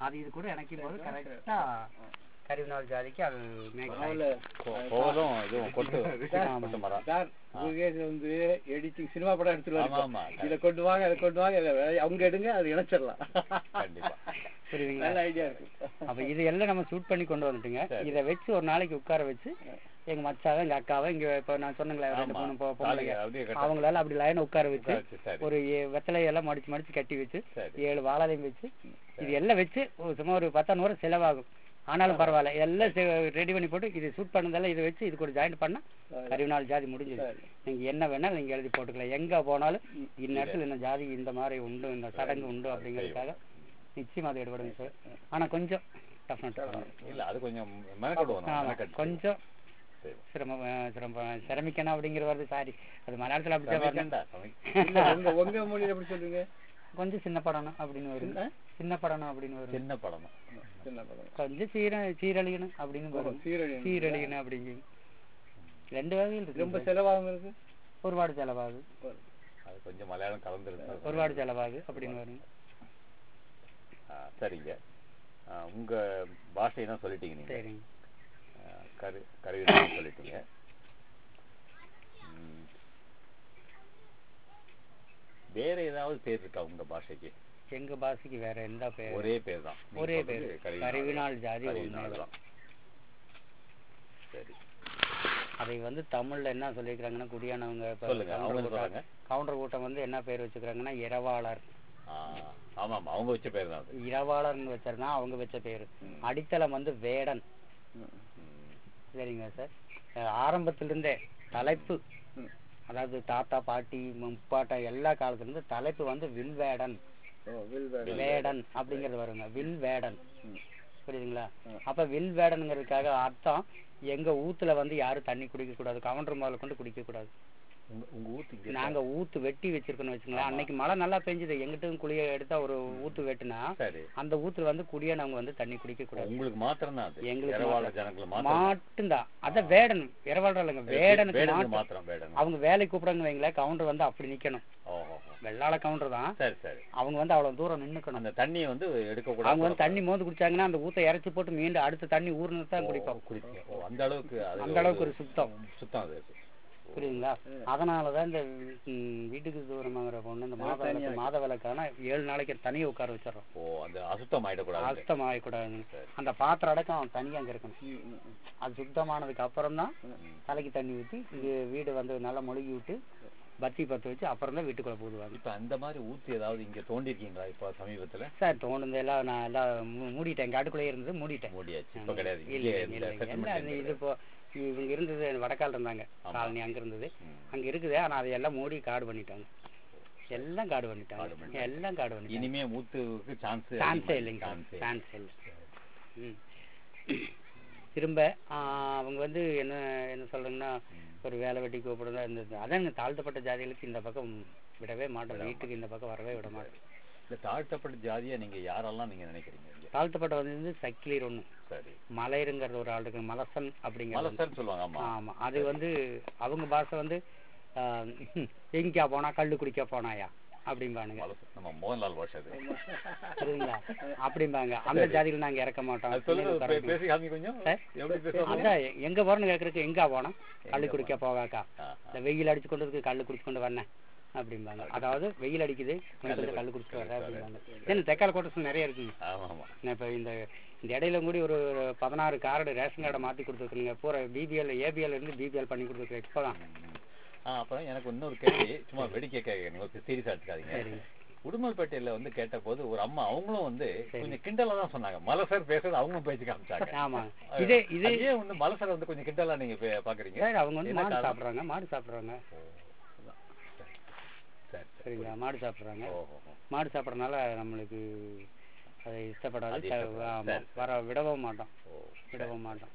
அது இது கூட இணைக்கும் போது கரெக்டா கருவிநாள் ஜாதிக்கு அது மேக் கோவலும் இதுவும் கொட்டு ஆமா. கொட்டு மரம் சார் முருகேஷ் வந்து எடிட்டிங் சினிமா படம் எடுத்துட்டு ஆமா, ஆமா. வருவாங்க இதை கொண்டு வாங்க அதை கொண்டு வாங்க இதை அவங்க எடுங்க அது இணைச்சிடலாம் கண்டிப்பா புரியுதுங்களா நல்ல ஐடியா இருக்கு அப்ப இது எல்லாம் நம்ம ஷூட் பண்ணி கொண்டு வந்துட்டுங்க சரி. இதை வச்சு ஒரு நாளைக்கு உட்கார வச்சு எங்க மச்சாவை எங்க அக்காவை இங்க இப்ப நான் சொன்னேங்களே ரெண்டு ஆமா. மூணு பொ- தாலியை பொம்பளைங்க அப்படியே கட்ட- அவங்களால அப்படி லைன் உட்கார வச்சு உட்கார வச்சு, சரி. ஒரு ஏ- வெத்தலையெல்லாம் மடிச்சு மடிச்சு கட்டி வச்சு சரி. ஏழு வாழலையும் வச்சு இது எல்லாம் வச்சு ஒரு சும்மா ஒரு பத்தாயிரம் ரூபா செலவாகும் ஆனாலும் பரவாயில்ல எல்லாம் ரெடி பண்ணி போட்டு இது ஷூட் பண்ணதெல்லாம் இதை வச்சு இது கூட ஜாயின் பண்ணா கருவிநாள் ஜாதி முடிஞ்சது சரி. நீங்க என்ன வேணாலும் நீங்க எழுதி போட்டுக்கலாம் எங்க போனாலும் இந்நேரத்துல இந்த ஜாதி இந்த மாதிரி உண்டு இந்த சடங்கு உண்டு அப்படிங்கறதுக்காக நிச்சயமா அதை எடுபடுங்க சார் ஆனா கொஞ்சம் டஃப்னட் இல்ல அது கொஞ்சம் மெனக்கடுவோம் நம்ம, ஆமா மெனக்கட்டு. கொஞ்சம் சரி. சிரமம் அஹ் சிரமம் சிரமிக்கணும் அப்படிங்கிற வருது சாரி அது மலையாளத்துல அப்படிதான் வரணும் சமைக்கண்டா, சமைக்க. இல்ல, உங்க உங்க மொழியில எப்படி சொல்றீங்க கொஞ்சம் சின்ன படணும் அப்படின்னு வரும் சின்ன? சின்ன படணும் அப்படின்னு வரும் சின்ன படம் சின்ன படம் கொஞ்சம் சீர சீரழியணும் அப்படின்னு வரும் சீரழியணும். சீரழியணும் அப்படிங்க ரெண்டு வகையில் இருக்கு ரொம்ப செலவாகும் இருக்கு ஒருபாடு செலவாகு அது கொஞ்சம் மலையாளம் கலந்துருக்கு ஒருபாடு செலவாகு அப்படின்னு வரும் ஆ, சரிங்க ஆ, உங்க பாஷையெல்லாம் சொல்லிட்டீங்க நீங்க சரிங்க ஆ, கரு கருவி சொல்லிட்டீங்க ம். வேற ஏதாவது பேர் இருக்கா உங்க பாஷைக்கு எங்க பாஷைக்கு வேற எந்த பேர் ஒரே பேர் தான் நீங்க ஒரே சொல்றது பேர் கருவிநாள். கருவிநாள் ஜாதி கருவிநாள் ஒண்ணு தான். சரி அதை வந்து தமிழ்ல என்ன சொல்லியிருக்கிறாங்கன்னா குடியானவங்க இப்ப சொல்லுங்க, கவுண்டர் அவங்க கூட்டம் சொல்றாங்க. கவுண்டர் கூட்டம் வந்து என்ன பேர் வச்சுக்கிறாங்கன்னா இரவாளர் ஆ, ஆமா ஆமா அவங்க வச்ச பேர் தான் அது இரவாளர்னு வச்சிருந்தா அவங்க வச்ச பேரு அடித்தளம் வந்து வேடன் ம். சரிங்க சார் அஹ் ஆரம்பத்திலிருந்தே தலைப்பு ம். அதாவது தாத்தா பாட்டி முப்பாட்டா எல்லா காலத்துல இருந்து தலைப்பு வந்து வில்வேடன் ஓ, வில் வேலை. வேடன் அப்படிங்கிறது வருங்க வில் வேடன் ம். புரியுதுங்களா ம். அப்ப வில் வேடனுங்கிறதுக்காக அர்த்தம் எங்க ஊத்துல வந்து யாரும் தண்ணி குடிக்க கூடாது கவுண்டர் முதல்ல கொண்டு குடிக்க கூடாது உங்க உங்க ஊத்து இங்க நாங்க ஊத்து வெட்டி வச்சிருக்கோம்னு வச்சுங்களேன் அன்னைக்கு மழை நல்லா பெஞ்சது எங்கிட்டும் குளிய எடுத்தா ஒரு ஊத்து வெட்டுனா சரி அந்த ஊத்துல வந்து குடியானவங்க வந்து தண்ணி குடிக்க கூடாது உங்களுக்கு மாத்திரம் தான் அது எங்களுக்கு இரவாள மாத்திரம். ஜனங்களுக்கு மாத்திரம் மட்டும்தான் அத வேடன் இரவாளர் இல்லைங்க வேடனுக்கு வேடனுக்கு மாத்திரம் மாத்திரம் வேடன் அவங்க வேலைக்கு கூப்பிடுறாங்க வைங்களேன் கவுண்டர் வந்து அப்படி நிக்கணும் ஓஹோ வெள்ளாள கவுண்டர் தான் சரி சரி அவங்க வந்து அவ்வளவு தூரம் நின்னுக்கணும் அந்த தண்ணியை வந்து எடுக்க அவங்க கூடாது வந்து தண்ணி மோந்து குடிச்சாங்கன்னா அந்த ஊத்தை இறைச்சி போட்டு மீண்டும் அடுத்த தண்ணி ஊர்னு தான் குடிப்பாங்க குடிப்பீங்க ஓ, அந்த அளவுக்கு அது அந்த அளவுக்கு ஒரு சுத்தம் சுத்தம் அது புரியுதுங்களா அதனாலதான் இந்த ம், வீட்டுக்கு தூரமாகிற பொண்ணு இந்த மாத விளக்கு மாத விளக்கான ஏழு நாளைக்கு தனியா உட்கார வச்சிடறோம் ஓ அந்த அசுத்தம் ஆயிடக்கூடாது அசுத்தம் ஆகக்கூடாதுன்னு அந்த பாத்திரம் அடக்கம் தனியா அங்க இருக்கணும் அது சுத்தமானதுக்கு அப்புறம் தான் தலைக்கு தண்ணி ஊத்தி இங்க வீடு வந்து நல்லா மொழுகி விட்டு பத்தி பத்து வச்சு அப்புறம் தான் வீட்டுக்குள்ள போடுவாங்க இப்ப அந்த மாதிரி ஊத்து ஏதாவது இங்க தோண்டிருக்கீங்களா இப்ப சமீபத்துல சார் தோணுது எல்லாம் நான் எல்லாம் மூ- மூடிட்டேன் காட்டுக்குள்ளே இருந்தது மூடிட்டேன் மூடியாச்சு இப்ப கிடையாது இல்ல இங்கே இல்ல இந்த இல்ல settlement அது இது இப்போ இவங்க இருந்தது வடக்கால் இருந்தாங்க ஆமா. காலனி அங்க இருந்தது ம். அங்க இருக்குது ஆனா அதை எல்லாம் மூடி காடு பண்ணிட்டாங்க எல்லாம் காடு காடு பண்ணிட்டாங்க பண்ணிட்டாங்க. எல்லாம் காடு பண்ணிட்டாங்க இனிமே ஊத்துக்கு சான்ஸ் சான்ஸே இல்லைங்க சார் சான்ஸே இல்லை ம். திரும்ப ஆ, அவங்க வந்து என்ன என்ன சொல்றாங்கன்னா ஒரு வேலை வெட்டி கூப்பிடுறதா இருந்தது அதான் இந்த தாழ்த்தப்பட்ட ஜாதிகளுக்கு இந்த பக்கம் விடவே மாட்டோம் வீட்டுக்கு இந்த பக்கம் வரவே விட மாட்டோம் இந்த தாழ்த்தப்பட்ட ஜாதியா நீங்க யாரெல்லாம் நீங்க நினைக்கிறீங்க இங்க? தாழ்த்தப்பட்ட வந்து சக்கிலீர் ஒண்ணு சரி மலைருங்கிறது ஒரு ஆள் இருக்கு மலசன் அப்படிங்கிறது மலசர் சொல்லுவாங்க ஆமா ஆமா அது வந்து அவங்க பாஷை வந்து ஆ, எங்கேயா போனா கள்ளு குடிக்க போனாயா அப்படிம்பானுங்க மலசர் நம்ம மோகன்லால் பாஷை அது புரியுதுங்களா அப்படிம்பாங்க அந்த ஜாதிகள் நாங்க இறக்க மாட்டோம் அது சொல்லுங்க உட்கார பே- வைக்கணும். பேசி காமி கொஞ்சம் சார்? எப்படி பேசுவாங்க அதான் எ- எங்க போறேன்னு கேக்குறதுக்கு எங்க போனா கள்ளு குடிக்க போகாக்கா ஆ, இந்த வெயில் அடிச்சு கொண்டு இருக்கு கள்ளு குடிச்சு கொண்டு வரேன் அப்படிம்பாங்க அதாவது வெயில் அடிக்குது நான் கொஞ்சம் கள்ளு குடிச்சிட்டு வரேன் அப்படிம்பாங்க ஏன்னா தெக்கால கோட்டஸ் நிறைய இருக்குங்க ஆமா ஆமா நான் இப்ப இந்த இந்த இடையில கூடி ஒரு ஒரு பதினாறு கார்டு ரேஷன் கார்டை மாத்தி கொடுத்துருக்கீங்க பூரா பிபிஎல் ஏபிஎல் இருந்து பிபிஎல் பண்ணி கொடுத்துருக்கேன் இப்பதான் ஆ, அப்புறம் எனக்கு இன்னொரு கேள்வி சும்மா வேடிக்கை கேட்க நீங்க சீரியஸா எடுத்துக்காதீங்க சரிங்க. உடுமல்பேட்டையில வந்து கேட்ட போது ஒரு அம்மா அவங்களும் வந்து கொஞ்சம் கிண்டலா தான் சொன்னாங்க மலசர் பேசுறது அவங்களும் பேச்சு காமிச்சாங்க ஆமா இதே இது அதே வந்து மலசர் வந்து கொஞ்சம் கிண்டலா நீங்க பே- பாக்குறீங்க சார் அவங்க வந்து என்ன மாடு காரணம்? சாப்பிடுறாங்க மாடு சாப்பிடுறாங்க ஓ, அதான். சரி, சரி சரிங்களா மாடு சாப்பிடுறாங்க ஓஹோ மாடு சாப்பிட்றதுனால நம்மளுக்கு அது இஷ்டப்படாது அது ச- இஷ்டப்படாது. ஆமா, சரி, வர விடவும் மாட்டோம் ஓ விடவும் மாட்டோம்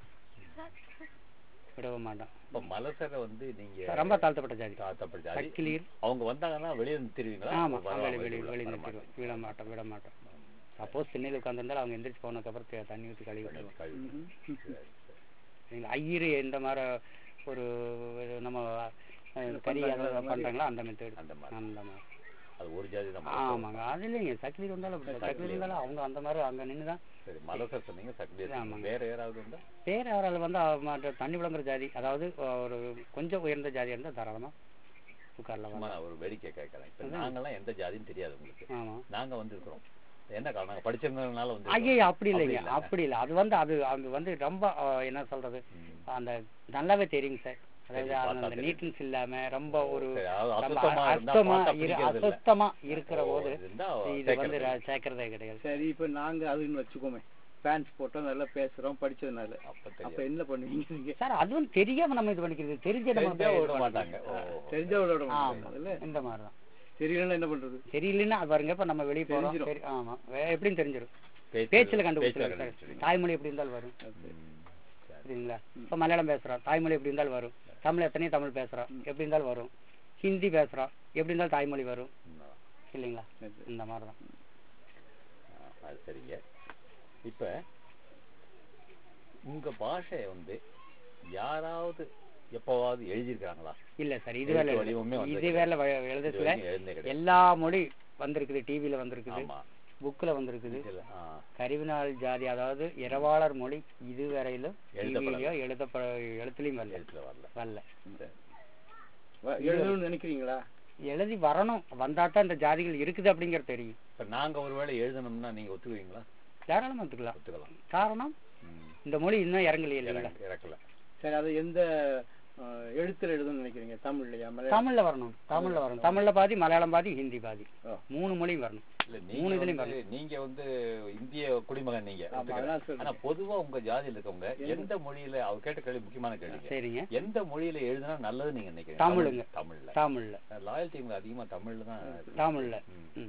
விடவும் மாட்டோம் இப்ப மலசரை வந்து நீங்க ரொம்ப தாழ்த்தப்பட்ட ஜாதி தாழ்த்தப்பட்ட ஜாதி. சக்கிலீர் அவங்க வந்தாங்கன்னா வெளியே நிறுத்திடுவீங்களா ஆமா வர- வெளி வெளி வெளியே வெளி வர நிறுத்திடுவோம் விட மாட்டோம் விட மாட்டோம் சப்போஸ் திண்ணையில் உட்காந்துருந்தாலும் அவங்க எந்திரிச்சு போனதுக்கப்புறம் த- தண்ணி ஊற்றி கழுவி விட்டுருவோம் கழுவி. சரி, சரி. சரிங்களா ஐயரு எந்த மாதிரி ஒரு ஒரு நம்ம அஹ், கறி அதை பண்றாங்களோ அந்த மெத்தேடு அந்த மாதிரி. அந்த மாதிரி அது ஒரு ஜாதி தான் மலசர். ஆமாங்க அது இல்லைங்க சக்கிலி வந்தாலும் அப்படி சக்கிலி இருந்தாலும் அவங்க அந்த மாதிரி அங்க நின்று தான் சரி மலசர் சொன்னீங்க சக்தி ஆமாங்க. வேற யாராவது உண்டா பேர் அவரால் வந்து அவ மற்ற தண்ணி விளங்குற ஜாதி அதாவது ஒரு கொஞ்சம் உயர்ந்த ஜாதியாக இருந்தால் தாராளமா உட்காரலாம் சும்மா நான் ஒரு வேடிக்கை கேட்கறேன் இப்ப நாங்கெல்லாம் எந்த ஜாதின்னு தெரியாது உங்களுக்கு ஆமா நாங்க வந்திருக்கிறோம் என்ன காரணம் நாங்க படிச்சிருந்ததுனால வந்து ஐயோ அப்படி இல்லைங்க இல்ல. அப்படி இல்லை அது வந்து அது அது வந்து ரொம்ப அஹ், என்ன சொல்றது அந்த நல்லாவே தெரியுங்க சார் அதாவது சரி, பார்த்தா அந்த தெரியும். நீட்னஸ் இல்லாம ரொம்ப ஒரு சரி, அதாவது ரொம்ப அசுத்தமா இருந்தா அசுத்தமா பார்த்தா இரு பிடிக்கிறது இல்ல. அசுத்தமா இருக்கிற ஓ, போது இருந்தா இது சேர்க்கறது வந்து இல்ல. ர- சேர்க்கறதே கிடையாது சரி இப்ப நாங்க அதுன்னு வச்சுக்கோமே பேண்ட்ஸ் போட்டோம் நல்லா பேசுறோம் படிச்சதுனால அப்ப அப்ப தெரியாது என்ன பண்ணுவீங்க நீங்க சார் அதுவும் தெரியாம நம்ம இது பண்ணிக்கிறது தெரிஞ்ச நம்ம தெரிஞ்சா இது விட பண்ண மாட்டாங்க ஓ தெரிஞ்சவளோட விட ஆமா மாட்டாங்க, இல்ல இந்த மாதிரி தான் தெரியலன்னா என்ன பண்றது தெரியலன்னா அது பாருங்க இப்ப நம்ம வெளியே போறோம் தெரிஞ்சிரும். சரி ஆமா வே- எப்படின்னு தெரிஞ்சிடும் பேச்சு- பேச்சுல பேச்சுல கண்டுபிடிச்சிடலாம் சார் கண்டுபிடிச்சிடுவீங்க. தாய்மொழி எப்படி இருந்தாலும் வரும் ம், சரி. சரிங்களா இப்ப மலையாளம் பேசுறோம் தாய்மொழி எப்படி இருந்தாலும் வரும் தமிழ் எத்தனையும் தமிழ் பேசுறோம் எப்படி இருந்தாலும் வரும் ஹிந்தி பேசுறோம் எப்படி இருந்தாலும் தாய்மொழி வரும் உண்மைதான். இல்லைங்களா சரி. இந்த மாதிரி தான் ஆ, அது சரிங்க இப்ப உங்க பாஷை வந்து யாராவது எப்பவாவது எழுதியிருக்காங்களா இல்ல சார் இது எழுத்து வேலை வடிவமே இது வந்திருக்கு. வேலை வ- இது எழுதத்துல வரைக்கும் எழுந்தே கிடையாது. எல்லா மொழி வந்திருக்குது டிவில வந்திருக்குது ஆமா புக்ல வந்திருக்குது இதுல, ஆ, கருவினால் ஜாதி அதாவது இரவாளர் மொழி இதுவரையிலும் எழுதப்படல. டிவிலயோ எழுதப்பட எழுத்துலயும் வரல எழுத்துல வரல வரல சரி. வ- எழுதணும்னு நினைக்கிறீங்களா எழுதி வரணும் வந்தா தான் இந்த ஜாதிகள் இருக்குது அப்படிங்கறது தெரியும் இப்ப நாங்க ஒருவேளை எழுதணும்னா நீங்க ஒத்துக்குவீங்களா தாராளமா எடுத்துக்கலாம் ஒத்துக்கலாம் காரணம் ம். இந்த மொழி இன்னும் இறங்கலையே இல்லைங்களா இறக்க- இறக்கல சரி அது எந்த அஹ், எழுத்துல எழுதணும்னு நினைக்கிறீங்க தமிழ்லையா மலையாளம் தமிழ்ல வரணும் தமிழ்ல வரணும் தமிழ்ல பாதி மலையாளம் பாதி ஹிந்தி பாதி ஓ. மூணு மொழியும் வரணும் இல்ல மூணு நீங்க இதுலயும் வந்து நீங்க வந்து இந்திய குடிமகன் நீங்க ஆமா, ஒத்துக்கிறேன். அதான் சொல்றேன். ஆனா பொதுவா உங்க ஜாதியில இருக்கவங்க எந்த மொழியில அவர் கேட்ட கேள்வி முக்கியமான கேள்வி சரிங்க எந்த மொழியில எழுதுனா நல்லது நீங்க நினைக்கிறீங்க தமிழுங்க. தமிழ்ல தமிழ்ல லாயல்டி உங்களுக்கு அதிகமா தமிழ்ல தான் இருக்கு. தமிழ்ல ம். ம்.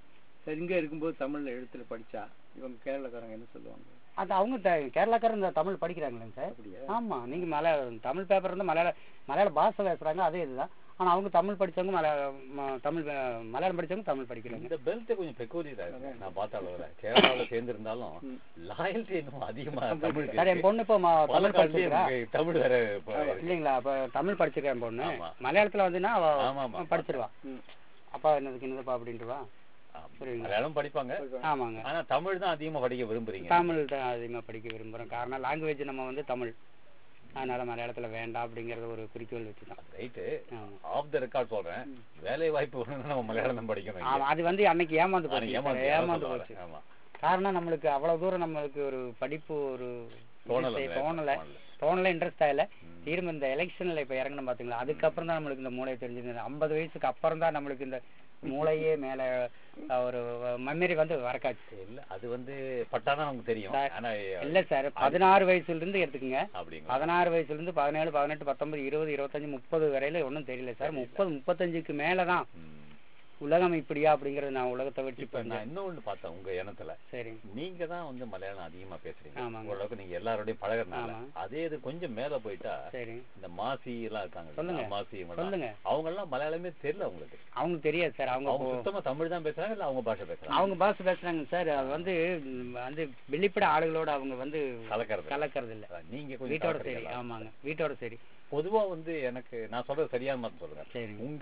சரி இங்க இருக்கும்போது தமிழ்ல எழுத்துல படிச்சா இவங்க கேரளக்காரங்க என்ன சொல்லுவாங்க அது அவங்க த- கேரளாக்காரர் இந்த தமிழ் படிக்கிறாங்களேங்க சார் அப்படியா ஆமா நீங்க மலையாள தமிழ் பேப்பர் இருந்தா மலையாள மலையாள பாஷை பேசுறாங்க அதே இதுதான் ஆனா அவங்க தமிழ் படிச்சவங்க மலையாள ம- தமிழ் பே- மலையாளம் படிச்சவங்க தமிழ் படிக்கிறாங்க இந்த பெல்ட் கொஞ்சம் பெக்கூலியரா இருக்கு நான் பார்த்த அளவுல கேரளாவுல சேர்ந்திருந்தாலும் லாயல்டி இன்னும் அதிகமா தமிழுக்கு சார் என் இருக்கு. பொண்ணு இப்போ ம- தமிழ் பாலக்காட்டுலயே படிச்சிருக்கா நமக்கு தமிழ் வேற இப்ப இல்லைங்களா அப்ப தமிழ் படிச்சிருக்கா என் பொண்ணு ஆமா. மலையாளத்துல வந்துன்னா ஆமா, அவ ஆமா. படிச்சிருவா ம். அப்பா என்னதுக்கு என்னதுப்பா அப்படின்ட்டுவா ஆமா. புரியுதுங்களா? மலையாளம் படிப்பாங்க ஆமாங்க ஆனா தமிழ் தான் அதிகமா படிக்க விரும்புறீங்க தமிழ் தான் அதிகமா படிக்க விரும்புறோம் காரணம் லாங்குவேஜ் நம்ம வந்து தமிழ் அதனால மலையாளத்துல வேண்டாம் அப்படிங்கறது ஒரு குறிக்கோள் வச்சுதான் ரைட்டு ஆமா. ஆஃப் த ரெக்கார்ட் சொல்றேன் வேலை வாய்ப்பு வேணும்னா நம்ம மலையாளம் தான் படிக்கணும் இங்க. ஆமா, அது வந்து அன்னைக்கு ஏமாந்து அன்னைக்கு போச்சு ஏமாந்து சார், அதான் ஏமாந்து சொல்ல போச்சு வரேன். ஆமா காரணம் நம்மளுக்கு அவ்வளவு தூரம் நம்மளுக்கு ஒரு படிப்பு ஒரு தோணல இது அந்த தோணல தோணல. தோணல இன்ட்ரெஸ்ட் ஆகல திரும்ப இந்த எலெக்ஷன்ல இப்ப இறங்கணும் பாத்தீங்களா அதுக்கப்புறம் தான் நம்மளுக்கு இந்த மூளை தெரிஞ்சது ஐம்பது வயசுக்கு அப்புறம் தான் நம்மளுக்கு இந்த மூளையே மேல அஹ், ஒரு மெமரி வந்து வரக்காச்சு இல்ல அது வந்து பட்டாதான் நமக்கு தெரியும் சார், ஆனா இல்ல சார் பதினாறு வயசுல இருந்து எடுத்துக்கங்க அப்படிங்களா பதினாறு வயசுல இருந்து பதினேழு பதினெட்டு பத்தொன்பது இருபது இருபத்தஞ்சு முப்பது வரையில ஒண்ணும் தெரியல சார் முப்பது முப்பத்தஞ்சுக்கு மேலதான் ம். உலகம் இப்படியா அப்படிங்கறது நான் உலகத்தை விட்டு இப்ப நான் இன்னொன்னு பார்த்தேன் உங்க இனத்துல சரி நீங்க தான் வந்து மலையாளம் அதிகமா பேசுறீங்க ஆமாங்க. ஓரளவுக்கு நீங்க எல்லாரோடையும் பழகுறதுனால ஆமா. அதே இது கொஞ்சம் மேல போயிட்டா சரி இந்த மாசி எல்லாம் இருக்காங்க சொல்லுங்க. இல்லையா? மாசி இவங்கெல்லாம். சொல்லுங்க அவங்க எல்லாம் மலையாளமே தெரியல அவங்களுக்கு அவங்களுக்கு தெரியாது சார் அவங்க அவங்க இப்போ- சுத்தமா தமிழ் தான் பேசுறாங்க இல்ல அவங்க பாஷை பேசுறாங்க அவங்க பாஷை பேசுறாங்க சார் அது வந்து ம், வந்து வெளிப்பட ஆளுகளோட அவங்க வந்து கலக்கறது கலக்கறது இல்ல அதான் நீங்க கொஞ்சம் வீட்டோட சரி கலக்கறீங்களா? ஆமாங்க வீட்டோட சரி பொதுவா வந்து எனக்கு நான் சொல்றது சரியான மாதிரி சொல்லுங்க சரி உங்க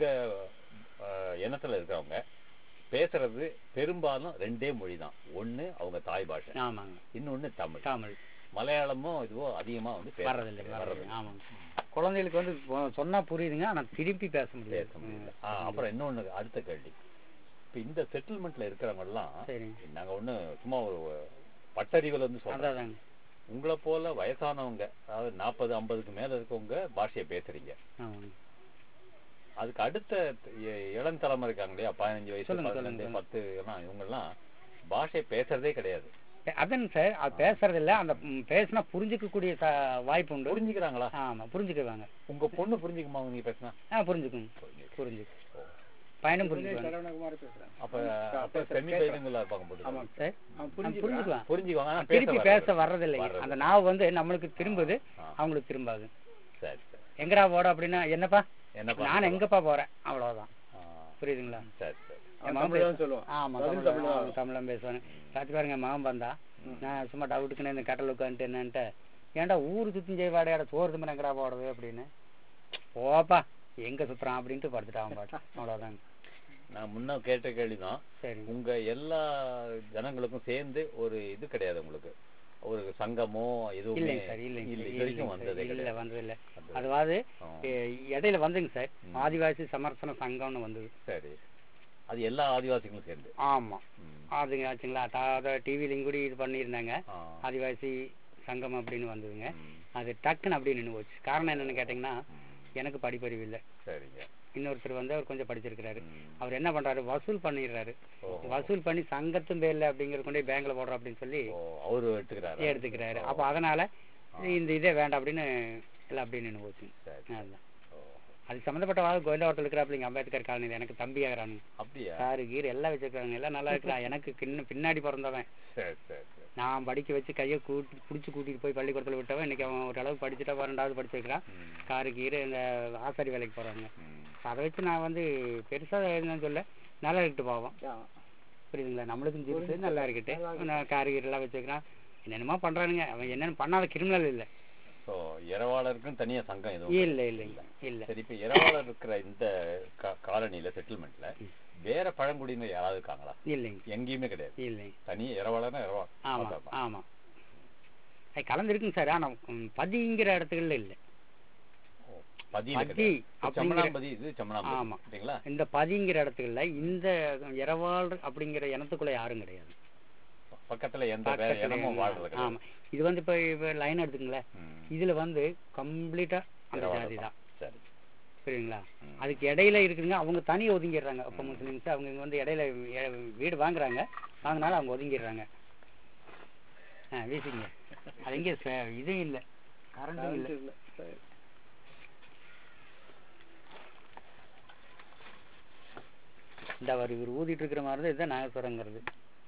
அஹ், இனத்துல இருக்கிறவங்க பேசுறது பெரும்பாலும் ரெண்டே மொழி தான் ஒண்ணு அவங்க தாய் பாஷை ஆமாங்க இன்னொன்னு தமிழ் தமிழ் மலையாளமோ இதுவோ அதிகமா வந்து பேச- வர்றதில்லை வர்றதில்லை வர்றதில்லை. ஆமாங்க குழந்தைகளுக்கு வந்து சொ- சொன்னா புரியுதுங்க ஆனா திருப்பி பேச பேச முடியாது முடியல ஆ, அப்புறம் இன்னொன்னு அடுத்த கேள்வி இப்ப இந்த செட்டில்மெண்ட்ல இருக்கிறவங்க எல்லாம் சரி நாங்க ஒண்ணு சும்மா ஒரு பட்டறிவுல வந்து சொல்றோம் அதாதாங்க உங்களை போல வயசானவங்க அதாவது நாற்பது ஐம்பதுக்கு மேல இருக்கவங்க பாஷையை பேசுறீங்க ஆமாங்க அதுக்கு அடுத்த இ- இளம் தலைமுறை இருக்காங்க இல்லையா பதினஞ்சு வயசு சொல்லுங்க, பதினஞ்சு சொல்லுங்க. பத்து எல்லாம் இவங்க எல்லாம் பாஷை பேசுறதே கிடையாது அதாங்க சார் அது பேசுறது இல்ல அந்த ம், பேசினா புரிஞ்சுக்கக்கூடிய ச- வாய்ப்பு உண்டு புரிஞ்சுக்கிறாங்களா ஆமா புரிஞ்சுக்குவாங்க உங்க பொண்ணு புரிஞ்சுக்குமா நீங்க பேசினா ஆ புரிஞ்சுக்கும் புரிஞ்சுக்கு பையனும் புரிஞ்சுக்குவாங்க சரவணகுமார் பேசுறேன் அப்ப அப்ப செமி பைலிங்குலா இருப்பாங்க போட்டு ஆமாங்க சார் அவன் ஆ, புரிஞ்சுக்குவான் புரிஞ்சுக்குவான் புரிஞ்சுக்குவாங்க ஆனா திருப்பி பேச பேச வர்றது. வர்றதில்லைங்க வர்றது. அந்த நாவு வந்து நம்மளுக்கு திரும்புது ஆ. அவங்களுக்கு திரும்பாது சரி சரி எங்கடா போட அப்படின்னா என்னப்பா என்னப்பா நான் எங்கப்பா போறேன் அவ்வளவுதான் ஆ, புரியுதுங்களா சரி சரி அவன் தமிழ் தான் சொல்லுவான் ஆமா பதில் தமிழ் தமிழ் தான் தான் தமிழ் பேசுவாங்க சாத்தி பாருங்க மகன் வந்தா நான் சும்மா டவுட்டுக்குன்னு இந்த கட்டல் உட்காந்துட்டு என்னன்ட்டு ஏன்டா ஊர் சுத்தம் செய்வாடையாட சோறு தும்பு எங்கடா போடுறது அப்படின்னு போப்பா எங்க சுத்துறான் அப்படின்ட்டு படுத்துட்டான் பாட்டு அவ்வளவுதாங்க நான் முன்ன கேட்ட கேள்விதான் சரி உங்க எல்லா ஜனங்களுக்கும் சேர்ந்து ஒரு இது கிடையாது உங்களுக்கு ஒரு சங்கமோ எதுவுமே இல்லைங்க சார் இல்லைங்க இல்ல சார் இது வரைக்கும் இல்லைங்க வந்ததே சார். இல்ல கிடையாது வந்தது இல்ல அது- அதாவது ஆ, எ- இடையில வந்துங்க சார் ம். ஆதிவாசி சமரசன சங்கம்னு வந்தது சரி அது எல்லா ஆதிவாசிகளும் சேர்ந்து ஆமா ம். அதுங்க ஆச்சுங்களா அதை டிவிலையும் கூட இது பண்ணியிருந்தாங்க ஆ, ஆதிவாசி சங்கம் அப்படின்னு வந்ததுங்க ம், அது டக்குன்னு அப்படியே நின்று போச்சு காரணம் என்னன்னு கேட்டிங்கன்னா ம். எனக்கு படிப்பறிவு இல்லை சரிங்க இன்னொருத்தர் வந்து அவர் கொஞ்சம் படிச்சிருக்கிறாரு ம். அவர் என்ன பண்றாரு வசூல் பண்ணிடுறாரு ஓஹோ. வசூல் பண்ணி சங்கத்தும் பேர்ல அப்படிங்கிற கொண்டு போய் பேங்க்ல போடுறோம் அப்படின்னு சொல்லி ஓ, அவரு எடுத்துக்கிறாரு எடுத்துக்கிறாரு அப்ப அதனால இந்த இதே வேண்டாம் அப்படின்னு எல்லாம் அப்படியே நின்று போச்சு சரி அதுதான் ஓ, அது சம்மந்தப்பட்ட வாழ் கோவிந்தாவரத்தில் இருக்கிறாப்பிள்ளைங்க அம்பேத்கர் காலனியில் எனக்கு தம்பி ஆகிறானுங்க அப்படியா சாரு கீர் எல்லாம் வச்சிருக்காங்க எல்லாம் நல்லா இருக்கிறா எனக்கு கிண்ண பின்னாடி பிறந்தவன் சரி சரி சரி நான் படிக்க வச்சு கையை கூட்டி பிடிச்சி கூட்டிட்டு போய் பள்ளிக்கூடத்தில் விட்டவன் இன்னைக்கு அவன் ஓரளவுக்கு படிச்சுட்டா பன்னெண்டாவது படிச்சிருக்கிறான் ம், காரு கீரு இந்த ஆசாரி வேலைக்கு போறாங்க ம். அதை வச்சு நான் வந்து பெருசா என்னன்னு சொல்ல நல்லா இருக்கட்டு போவோம் ஆ. புரியுதுங்களா நம்மளுக்கும் ஜீவிச்சு நல்லா இருக்கட்டு நல்லா நான் காரு கீரு எல்லாம் வச்சுக்கிறான் என்னென்னமோ பண்றானுங்க அவன் என்னென்ன பண்ணாத கிரிமினல் இல்லை ஸோ இரவாளருக்கும் தனியா சங்கம் எதுவும் இல்லை இல்லைங்க இல்லை சரி இப்ப இரவாளர் இருக்கிற இந்த கா- காலனில செட்டில்மெண்ட்ல வேற பழங்குடியினர் யாராவது இருக்காங்களா இல்லைங்க எங்கேயுமே கிடையாது இல்லைங்க தனி இரவாளர்னா இரவா ஆமா அதான். ஆமா அது கலந்துருக்குங்க சார் ஆனா ம், பதிங்கிற இடத்துகள்ல இல்லை ஓ, பதியில பதி கிடையாது இப்ப அப்படிங்கிற செம்மனாம்பதி இது செம்மனாம்பதி ஆமா. சரிங்களா இந்த பதிங்கிற இடத்துகள்ல இந்த இரவாள் அப்படிங்கிற இனத்துக்குள்ள யாரும் கிடையாது பக்கத்துல எந்த வேற பக்கத்துல இனமும் வாழ்றது கிடையாது ஆமா இது வந்து இப்ப இப்ப லைன் எடுத்துங்களேன் ம். இதுல வந்து கம்ப்ளீட்டா அந்த இரவாளர் ஜாதி தான் சரி புரியுங்களா ம். அதுக்கு இடையில இருக்குதுங்க அவங்க தனி ஒதுங்கிடுறாங்க அப்ப முஸ்லிம்ஸ் அவங்க இங்க வந்து இடையில எ- வீடு வாங்குறாங்க வாங்கினாலும் அவங்க ஒதுங்கிடுறாங்க ஆ வீசிங்க அது எங்கே இதுவும் இல்லை கரண்ட்டும் இல்லை கரண்ட் இல்ல. சரி. இந்த அவர் இவர் ஊதிட்டு இருக்கிற மாதிரி தான் இதுதான் நாகஸ்வரங்கிறது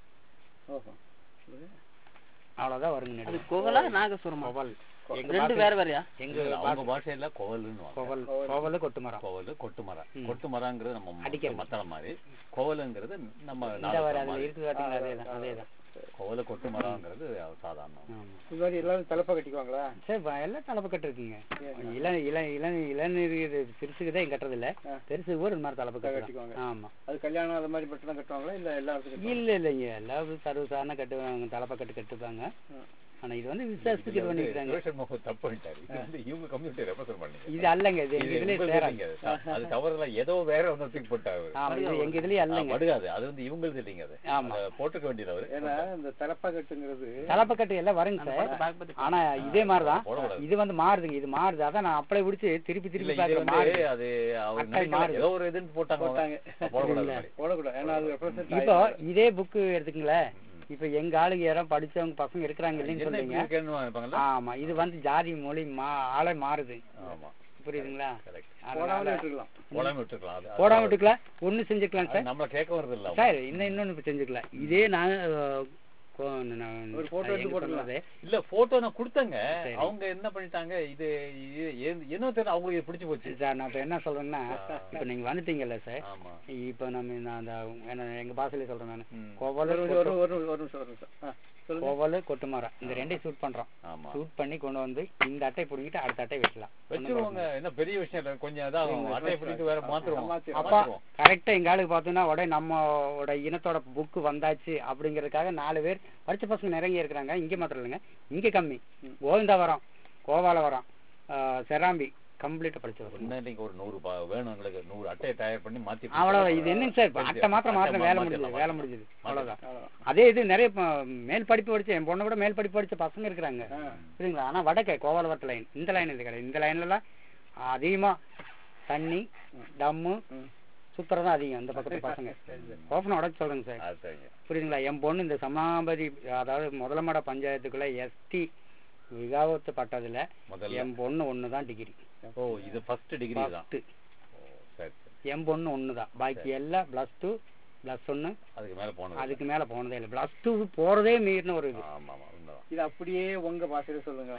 ஓஹோ சரி. அவ்வளவுதான் வருங்க அது நெடு கோவலா நாகசுரமா கோவல் எங்க ரெண்டு பாஷை- வேற வேறயா எங்க இல்ல, பாஷை- அவங்க பாஷையில கோவல்னு கோவல் கோவல் கொட்டு மரம் கோவல் கொட்டு மரம் ம். கொட்டு மரங்கிறது நம்ம மத்த- அடிக்கிறது. மத்தள மாதிரி கோவலுங்கிறது நம்ம இந்த நாகஸ்வரம் வர அதுல மாதிரி. இருக்குது பாத்தீங்களா அதேதான் அதேதான் கோவல கொட்டு மரங்கிறது சாதாரணம் ஆமா இது மாதிரி எல்லாரும் தலைப்பா கட்டிக்குவாங்களா சரி ப- எல்லாம் தலைப்பு இருக்குங்க ஏன்? இள இள இள இளநீர் இது சிறுசுக்கு தான் கட்டுறது இல்ல ஆ. பெருசு கூட இந்த மாதிரி தலைப்பு கட்டிக்குவாங்க. கட்டுவாங்க ஆமா அது கல்யாணம் அது மாதிரி மட்டும் தான் கட்டுவாங்களா இல்ல எல்லா இடத்துக்கும் இல்ல இல்லைங்க எல்லாம் சர்வசாதாரண கட்டுவாங்க தலைப்பா கட்டு கட்டுப்பாங்க ம். ஆனா இது வந்து விசேஷத்துக்கு இது பண்ணிக்கிறாங்க சுரேஷன் மோகன் தப்பு பண்ணிட்டாரு இது வந்து இவங்க கம்யூனிட்டி ரெப்ரசென்ட் பண்ணீங்க இது அல்லங்க இது எங்க இது இதுலயே உங்களுது சேராது இல்லைங்க அது. அது தவறுல ஏதோ வேற ஒண்ணு தூக்கி போட்டாரு ஆமா இது எங்க இதுலயே அல்லங்க படுகாது அது வந்து இவங்களுது இல்லைங்க அது ஆமா. அதை போட்டுக்க வேண்டியது அவரு ஏன்னா இந்த தலைப்பா கட்டுங்கிறது தலைப்பு கட்டு எல்லாம் வருங்க சார் பாக்பத்தி ஆனா இதே மாதிரிதான் போடக்கூடாது. இது வந்து மாறுதுங்க இது மாறுது அதான் நான் அப்படியே பிடிச்சி திருப்பி இல்ல திருப்பி இது பார்க்க வந்து மாறுது அது அவர் அக்கறை நினைக்கல. மாறுது. ஏதோ ஒரு இதுன்னு போட்டாங்க அவங்க. போட்டாங்க. போடக்கூடாது அது மாதிரி. போடக்கூடாது ஏன்னா அது ரெப்ரசென்ட் இப்போ இதே புக்கு எடுத்துக்கங்களேன் இப்ப எங்க ஆளுங்க யாரும் படிச்சவங்க பசங்க இருக்கிறாங்க இல்லைன்னு என்ன இப்படி சொல்றீங்க இருக்கேன்னு நினைப்பாங்கல்ல? ஆமா இது வந்து ஜாதி மொழி மா ஆளே மாறுது ஆமா புரியுதுங்களா correct. போடாமலே அதனால விட்டுருக்கலாம் போடாம விட்டுருக்கலாம் அது- அது- போடாம விட்டுக்கலாம் ஒண்ணு செஞ்சுக்கலாம் அது சார் நம்மள கேட்க வருது இல்ல சார் இன்னும் இன்னொன்னு இப்ப செஞ்சுக்கலாம் இதே நான் அஹ், கோ- நான் ஒரு photo எடுத்து எங்க போட்டுடலாம். சொன்னது, இல்ல போட்டோ நான் கொடுத்தேங்க சரி. அவங்க என்ன பண்ணிட்டாங்க இது இது- ஏன்- என்ன தெரியல அவங்களுக்கு இது பிடிச்சு போச்சு சார் நான் இப்ப என்ன சொல்றேன்னா இப்ப நீங்க வந்துட்டீங்கல்ல சார் ஆமா இப்ப நம்ம நான் அந்த என்ன எங்க பாசையில சொல்றேன் நான் ம். கோவல் ஒரு ஒரு ஒரு ஒரு நிமிஷம் ஒரு நிமிஷம் ஆ, சொல்லுங்க கோவல் கொட்டுமரம் இந்த ரெண்டையும் ஷூட் பண்றோம் ஆமா ஷூட் பண்ணி கொண்டு வந்து இந்த அட்டை பிடிங்கிட்டு அடுத்த அட்டை வெட்டலாம் வச்சிருவாங்க என்ன பெரிய விஷயம் இல்ல கொஞ்சம் இதாகும் அட்டையை பிடித்து வேற மாத்துருவோம் மாத்திருவோம். அப்பா மாத்துருவோம். கரெக்டா எங்க ஆளுக்கு பார்த்தோம்னா உடனே நம்மளோட இனத்தோட புக்கு வந்தாச்சு அப்படிங்கறதுக்காக நாலு பேர் படிச்ச பசங்க நிறைய இருக்கிறாங்க இங்க மாத்திரம் இல்லைங்க இங்க கம்மி கோவிந்தாவரம் கோபாலவரம் ஆஹ், செராம்பி கம்ப்ளீட்டா படிச்சு வரும் இன்னும் நீங்க ஒரு நூறு பா- வேணும் எங்களுக்கு நூறு அட்டையை தயார் பண்ணி மாத்தி அவ்வளவுதான் இது என்னங்க சார் இப்ப சரி, அட்டை மாத்திரம் அட்டை மாத்திரம் வேலை மாத்திடலாம், முடிஞ்சது வேலை மாத்திடலாம். முடிஞ்சது அவ்வளவுதான் அவ்வளவுதான். அதே இது நிறைய ப- மேல் படிப்பு படிச்ச என் பொண்ணை விட மேல் படிப்பு படிச்ச பசங்க இருக்கிறாங்க சரிங்களா ஆனா வடக்கே கோபாலவரத்து லைன் இந்த லைன் இது கிடையாது இந்த லைன்ல எல்லாம் அதிகமா தண்ணி டம்மு ம். சுத்துறதான் அதிகம் இந்த பக்கத்து பசங்க ஓப்பன் உடச்சு சொல்றேங்க சார் அது சரிங்க புரியுதுங்களா என் பொண்ணு இந்த சமாபதி அதாவது முதலமட பஞ்சாயத்துக்குள்ள எஸ்டி விவாகத்து பட்டதுல முதல்ல என் பொண்ணு ஒண்ணுதான் டிகிரி ஓ இது ஃபர்ஸ்ட் டிகிரி தான் ஃபர்ஸ்ட் ஓ சரி சரி என் பொண்ணு ஒண்ணுதான் பாக்கி எல்லாம் பிளஸ் டூ பிளஸ் ஒன்னு அதுக்கு மேல போனது அதுக்கு மேல போனதே இல்லை பிளஸ் டூ போறதே மீறின ஒரு இது ஆமா ஆமா உண்மைதான் இது அப்படியே உங்க பாஷையில சொல்லுங்க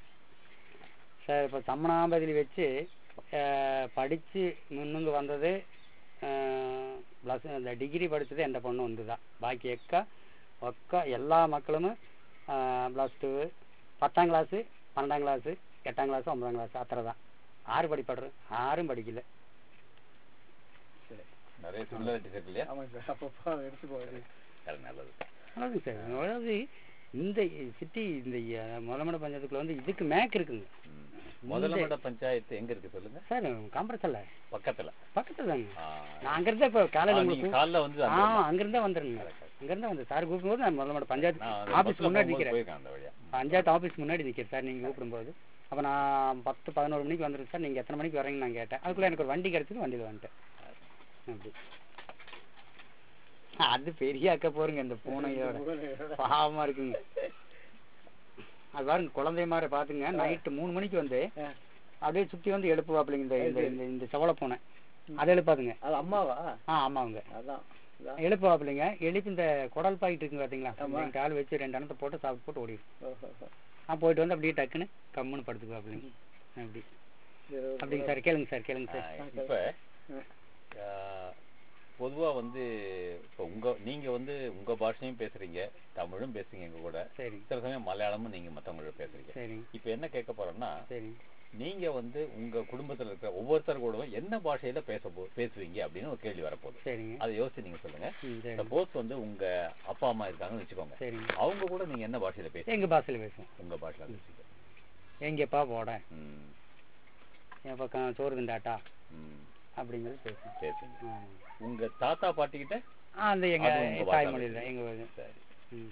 சார் இப்போ சம்மணாம்பதியில் வச்சு அஹ், படிச்சு முன்னுங்க வந்தது ப்ளஸ் இந்த டிகிரி படிச்சது எந்த பொண்ணு வந்து தான் பாக்கி எக்கா ஒக்கா எல்லா மக்களும் ப்ளஸ் டூ பத்தாம் கிளாஸு பன்னெண்டாம் கிளாஸு எட்டாம் கிளாஸு ஒன்பதாம் கிளாஸு அத்தனை தான் ஆறு படிப்படுறோம் ஆறும் படிக்கல நிறைய சிமிலாரிட்டிஸ் இருக்கு இல்லையா ஆமாங்க சார் அப்பப்போ எடுத்து போகுது அது நல்லது அதாவது சார் அதாவது இந்த சிட்டி இந்த முதலமட பஞ்சாயத்துக்குள்ள வந்து இதுக்கு மேக் இருக்குங்க ம். முதலமட பஞ்சாயத்து எங்க இருக்கு சொல்லுங்க சார் காம்பரசல்ல பக்கத்துல பக்கத்துல தாங்க ஆ. நான் அங்கிருந்தா இப்போ ஆ, காலையில் நீங்க உங்களுக்கு காலைல வந்து ஆ அந்த அங்கிருந்தா வந்துருங்க அங்கிருந்தா வந்து சார் கூப்பிடும்போது நான் முதல்ல பஞ்சாயத்து நான் அந்த ஆபீஸ் பஸ்ல முன்னாடி போகும்போது நிக்கிறேன் போயிருக்கேன் அந்த வழியா பஞ்சாயத்து ஆபீஸ் முன்னாடி நிக்கிறேன் சார் நீங்க கூப்பிடும்போது அப்ப நான் பத்து பதினோரு மணிக்கு வந்துருக்கேன் சார் நீங்க எத்தனை மணிக்கு வரீங்கன்னு நான் கேட்டேன் அதுக்குள்ள எனக்கு ஒரு வண்டி கிடைச்சது வண்டியில வந்துட்டேன் அப்படி அது பெரிய அக்க போருங்க இந்த பூனையோட பாவமா இருக்குங்க அது பாருங்க குழந்தைய மாதிரி பாத்துங்க நைட்டு மூணு மணிக்கு வந்து ஆ. அப்படியே சுத்தி வந்து எழுப்புவாப்பிள்ளைங்க இந்த இந்த இந்த இந்த செவல பூனை அதை எழுப்பாதுங்க அது அம்மாவா ஆ ஆமாங்க அதான் அதான். எழுப்புவாப்பிள்ளைங்க எழுப்பி இந்த குடல் பாக்கெட் இருக்குங்க பாத்தீங்களா ஆமா. ரெண்டு கால் வச்சு ரெண்டு அணத்தை போட்டு சாப்பிட்டு போட்டு ஓடிடும் ஓஹோ, ஓஹோ. நான் போயிட்டு வந்து அப்படியே டக்குன்னு கம்முன்னு படுத்துக்குவாப்பிள்ளைங்க அப்படி சரி, அப்படிங்க சார் கேளுங்க சார் கேளுங்க சார் ஆ, இப்ப ஆ, பொதுவா வந்து இப்ப உங்க நீங்க வந்து உங்க பாஷையும் பேசுறீங்க தமிழும் பேசுறீங்க எங்க கூட சரிங்க சில சமயம் மலையாளமும் நீங்க மத்தவங்களோட பேசுறீங்க சரிங்க இப்ப என்ன கேட்க போறோம்னா சரிங்க நீங்க வந்து உங்க குடும்பத்துல இருக்கிற ஒவ்வொருத்தர் கூடவும் என்ன பாஷையில பேச போ- பேசுவீங்க அப்படின்னு ஒரு கேள்வி வரப்போகுது சரிங்க அதை யோசிச்சு நீங்க சொல்லுங்க ம் சரிங்க சப்போஸ் வந்து உங்க அப்பா அம்மா இருக்காங்கன்னு வச்சுக்கோங்க சரிங்க அவங்க கூட நீங்க என்ன பாஷையில பேசுவீங்க எங்க பாஷையில பேசுவோம் உங்க பாஷையில பேசுவீங்க எங்கப்பா போட ம், என் பக்கம் சோறு திண்டாட்டா ம், அப்படிங்கிறது பேசுவோம் பேசுவீங்க ஆமாங்க. உங்க தாத்தா பாட்டிக்கிட்ட ஆ அந்த எங்க அதுவும் உங்க தாய்மொழியில் பாஷை. எங்க சரி ம்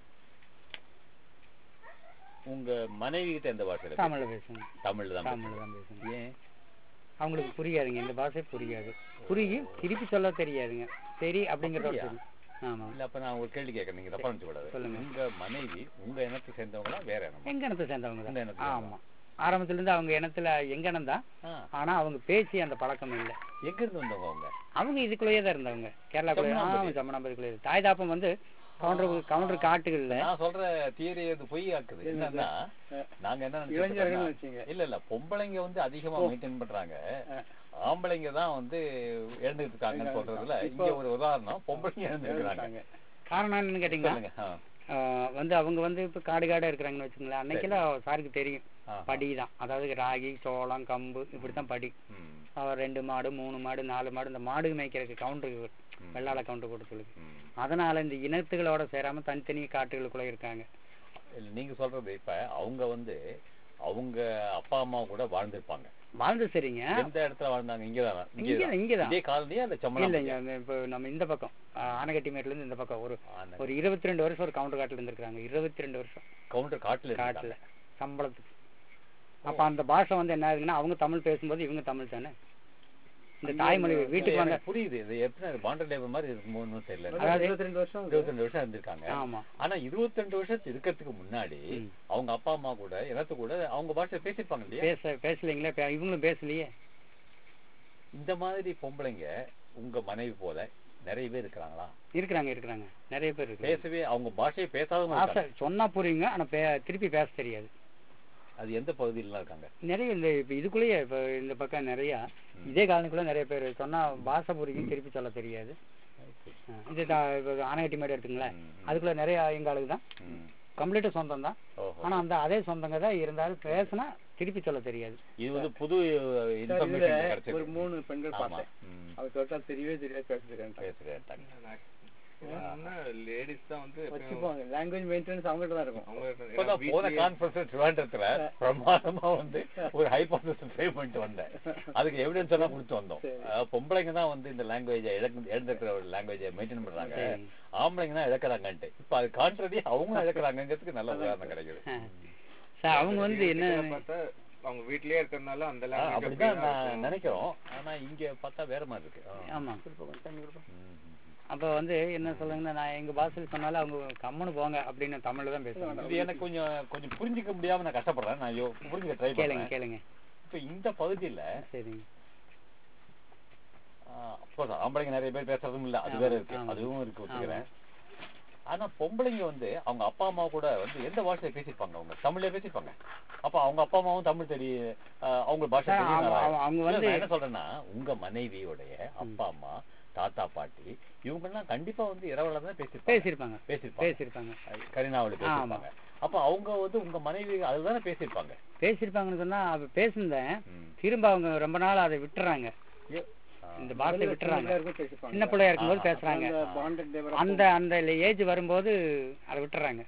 உங்க மனைவி கிட்ட எந்த பாஷையில தமிழ்ல பேசுவோம் தமிழ்ல தான் தமிழ்ல பேசுவீங்க. தான் பேசுவோம் ஏன் அவங்களுக்கு புரியாதுங்க இந்த பாஷை புரியாது புரியும் திருப்பி சொல்ல தெரியாதுங்க சரி அப்படிங்கிறத அப்படியா? தெரியும் ஆமா இல்ல அப்ப நான் ஒரு கேள்வி கேட்கறேன் நீங்க தப்பா நினைச்சு கூடாது சொல்லுங்க. உங்க மனைவி உங்க இனத்தை சேர்ந்தவங்களா வேற இனமா எங்க இனத்தை சேர்ந்தவங்க உங்க தான் இனத்தை ஆமா ஆரம்பத்துல இருந்து அவங்க இனத்துல எங்க இனம் தான் ஆ, ஆனா அவங்க பேசி அந்த பழக்கம் இல்லை எங்க இருந்து வந்தவங்க அவங்க அவங்க இதுக்குள்ளேயே தான் இருந்தவங்க கேரளாக்குள்ளே செம்மனாம்பதி. ஆமா சம்மனாம்பதிக்குள்ளே தாய் தாப்பம் வந்து கவுண்டர் கவுண்டர் காட்டுகள்ல நான் சொல்ற தியரி அது பொய் ஆக்குது என்னன்னா நாங்க என்ன நினைச்சிட்டு இளைஞர்கள் இருக்கோம்னா, வச்சுங்க இல்ல இல்ல பொம்பளைங்க வந்து அதிகமா மெயின்டைன் பண்றாங்க ஆ. ஆம்பளைங்க தான் வந்து எழுந்துட்டு இருக்காங்கன்னு சொல்றதுல இங்க ஒரு உதாரணம் பொம்பளைங்க எழுந்துருக்காங்க காரணம் என்னன்னு கேட்டீங்கன்னா சொல்லுங்க ஆ. ஆஹ் வந்து அவங்க வந்து இப்ப காடு காடா இருக்கிறாங்கன்னு வச்சுங்களேன் அன்னைக்கெல்லாம் சாருக்கு தெரியும் ஆ. படி தான் அதாவது ராகி சோளம் கம்பு இப்படித்தான் படி ம், அவர் ரெண்டு மாடு மூணு மாடு நாலு மாடு இந்த மாடு மேய்க்கிறதுக்கு கவுண்டருக்கு ம். வெள்ளாள கவுண்டர் போட்டு சொல்லுது ம். அதனால இந்த இனத்துகளோட சேராம தனித்தனி காட்டுகளுக்குள்ள இருக்காங்க இல்ல, நீங்க சொல்றது இப்ப அவங்க வந்து அவங்க அப்பா அம்மா கூட வாழ்ந்திருப்பாங்க வாழ்ந்து சரிங்க எந்த இடத்துல வாழ்ந்தாங்க இங்கதானா இங்க இங்கதான் இங்கதான் இதே காலனியா இல்ல சம்பளம் இல்லைங்க அந்த இப்போ நம்ம இந்த பக்கம் ஆஹ் ஆனைக்கட்டி மேட்ல இருந்து இந்த பக்கம் ஒரு அந்த ஒரு இருபத்தி ரெண்டு வருஷம் ஒரு கவுண்டர் காட்டுல இருந்திருக்காங்க இருபத்தி ரெண்டு வருஷம் கவுண்டர் காட்டுல இருக்காங்க. காட்டுல சம்பளத்துக்கு அப்ப அந்த பாஷை வந்து என்ன ஆகுதுன்னா அவங்க தமிழ் பேசும்போது இவங்க தமிழ் தானே இந்த தாய்மொழி வீட்டுக்கு இல்ல, வந்த எனக்கு புரியுது இது எப்படி பாண்டர் லேபர் மாதிரி இருக்குமோன்னு தெரியல அதாவது- இருபத்தி ரெண்டு வருஷம் இருபத்தி ரெண்டு வருஷம் இருந்திருக்காங்க ஆமா ஆனா இருபத்தி ரெண்டு வருஷம் இருக்கிறதுக்கு முன்னாடி ம். அவங்க அப்பா அம்மா கூட இனத்து கூட அவங்க பாஷை பேசிருப்பாங்க இல்லையா பேச பேசலைங்களே பே- இவங்களும் பேசலையே இந்த மாதிரி பொம்பளைங்க உங்க மனைவி போல நிறைய பேர் இருக்கிறாங்களா இருக்கிறாங்க இருக்கிறாங்க நிறைய பேர் இருக்காங்க பேசவே அவங்க பாஷையை பேசாதவங்க ஆசை இருக்காங்க. சொன்னா புரியுங்க ஆனா பே- திருப்பி பேச தெரியாது அது எந்த பகுதியிலாம் இருக்காங்க நிறைய இந்த இப்ப இதுக்குள்ளேயே இப்ப இந்த பக்கம் நிறைய இதே காலனிக்குள்ள நிறைய பேர் சொன்னா பாஷை புரியும் திருப்பி சொல்ல தெரியாது ஆ, இது தா- இப்ப ஆனைகட்டி மேடு எடுத்துங்களேன் ம், ம். அதுக்குள்ள நிறைய எங்க ஆளுக்கு தான் ம். கம்ப்ளீட்டா சொந்தம் தான் ஓஹோ ஆனா அந்த அதே சொந்தங்க தான் இருந்தாலும் பேசினா திருப்பி சொல்ல தெரியாது இது வந்து புது சார், இதுல இன்ஃபர்மேஷன் ஒரு கிடைச்சிருக்கு மூணு பெண்கள் ஆமா பார்த்தேன் ம். அவங்க சொல்லிட்டா தெரியவே தெரியாது பேசுறேன் பேசுறேன் லேடிஸ் தான் வந்து எப்பயும் வச்சுப்பாங்க லாங்குவேஜ் மெயின்டெனன்ஸ் அவங்ககிட்ட தான் இருக்கும் அவங்க இப்பதான் போன வீட்லயே- கான்ஃபரன்ஸ் ட்ரிவாண்டத்துல பிரமாதமா வந்து ஒரு ஹைபோதசிஸ் ட்ரை பண்ணிட்டு வந்தேன் அதுக்கு எவிடன்ஸ் எல்லாம் கொடுத்து வந்தோம் சரி. அஹ் பொம்பளைங்க தான் வந்து இந்த லாங்குவேஜை இழந்திருக்கிற ஒரு லாங்குவேஜை மெயின்டைன் பண்றாங்க சரி. ஆம்பளைங்க தான் இழக்கிறாங்கன்ட்டு இப்ப அது கான்ட்ரடி அவங்க இழக்கிறாங்கிறதுக்கு நல்ல உதாரணம் கிடைக்குது ஆ. சார் அவங்க வந்து என்ன வீட்டுல பார்த்தா அவங்க வீட்லயே இருக்கறதுனால அந்த ஆ, language அப்படிதான் அப்படியே தான் நான் இருக்கும். நினைக்கிறோம் ஆனா இங்க பார்த்தா வேற மாதிரி இருக்கு ஆ. ஆமா ம், ம். அப்ப வந்து என்ன சொல்லுங்கன்னா நான் எங்க பாஷையில் சொன்னாலும் அவங்க கம்முன்னு போங்க அப்படின்னு தமிழ்ல தான் பேசுவாங்க இது எனக்கு கொஞ்சம் கொஞ்சம் புரிஞ்சுக்க முடியாம நான் கஷ்டப்படுறேன் நான் யோ- புரிஞ்சுக்க ட்ரை கேளுங்க பண்றேன் கேளுங்க இப்ப இந்த பகுதியில சரிங்க அப்கோர்ஸ் ஆம்பளைங்க நிறைய பேர் பேசுறதும் இல்ல அது ஆமா, வேற இருக்கு ஆமா. அதுவும் இருக்கு ஒத்துக்கிறேன் ஆனா பொம்பளைங்க வந்து அவங்க அப்பா அம்மா கூட வந்து எந்த பாஷையில பேசிருப்பாங்க அவங்க தமிழ்ல பேசிருப்பாங்க அப்ப அவங்க அப்பா அம்மாவும் தமிழ் தெரியும் அஹ், அவங்க பாஷை சார், தெரியும் அவங்க- அவங்க- அவங்க வந்து- நான் என்ன சொல்றேன்னா உங்க மனைவியோடைய அப்பா அம்மா தாத்தா பாட்டி இவங்க எல்லாம் கண்டிப்பா வந்து இரவுல தான் பேசிருப்பாங்க பேசியிருப்பாங்க பேசிருப்பாங்க பேசியிருப்பாங்க கரினாவில பேசிருப்பாங்க அப்ப அவங்க வந்து உங்க மனைவி அதுதானே பேசிருப்பாங்க பேசியிருப்பாங்கன்னு சொன்னா அவ பேசியிருந்தேன் ம். திரும்ப அவங்க ரொம்ப நாள் அதை விட்டுறாங்க ஐயோ. ஆ. இந்த பாஷை விட்டுறாங்க பேசிப்பாங்க சின்ன பிள்ளையா இருக்கும்போது ஆ, பேசுறாங்க அந்த bonded labor அந்த அந்த ஏஜ் வரும்போது அதை விட்டுறாங்க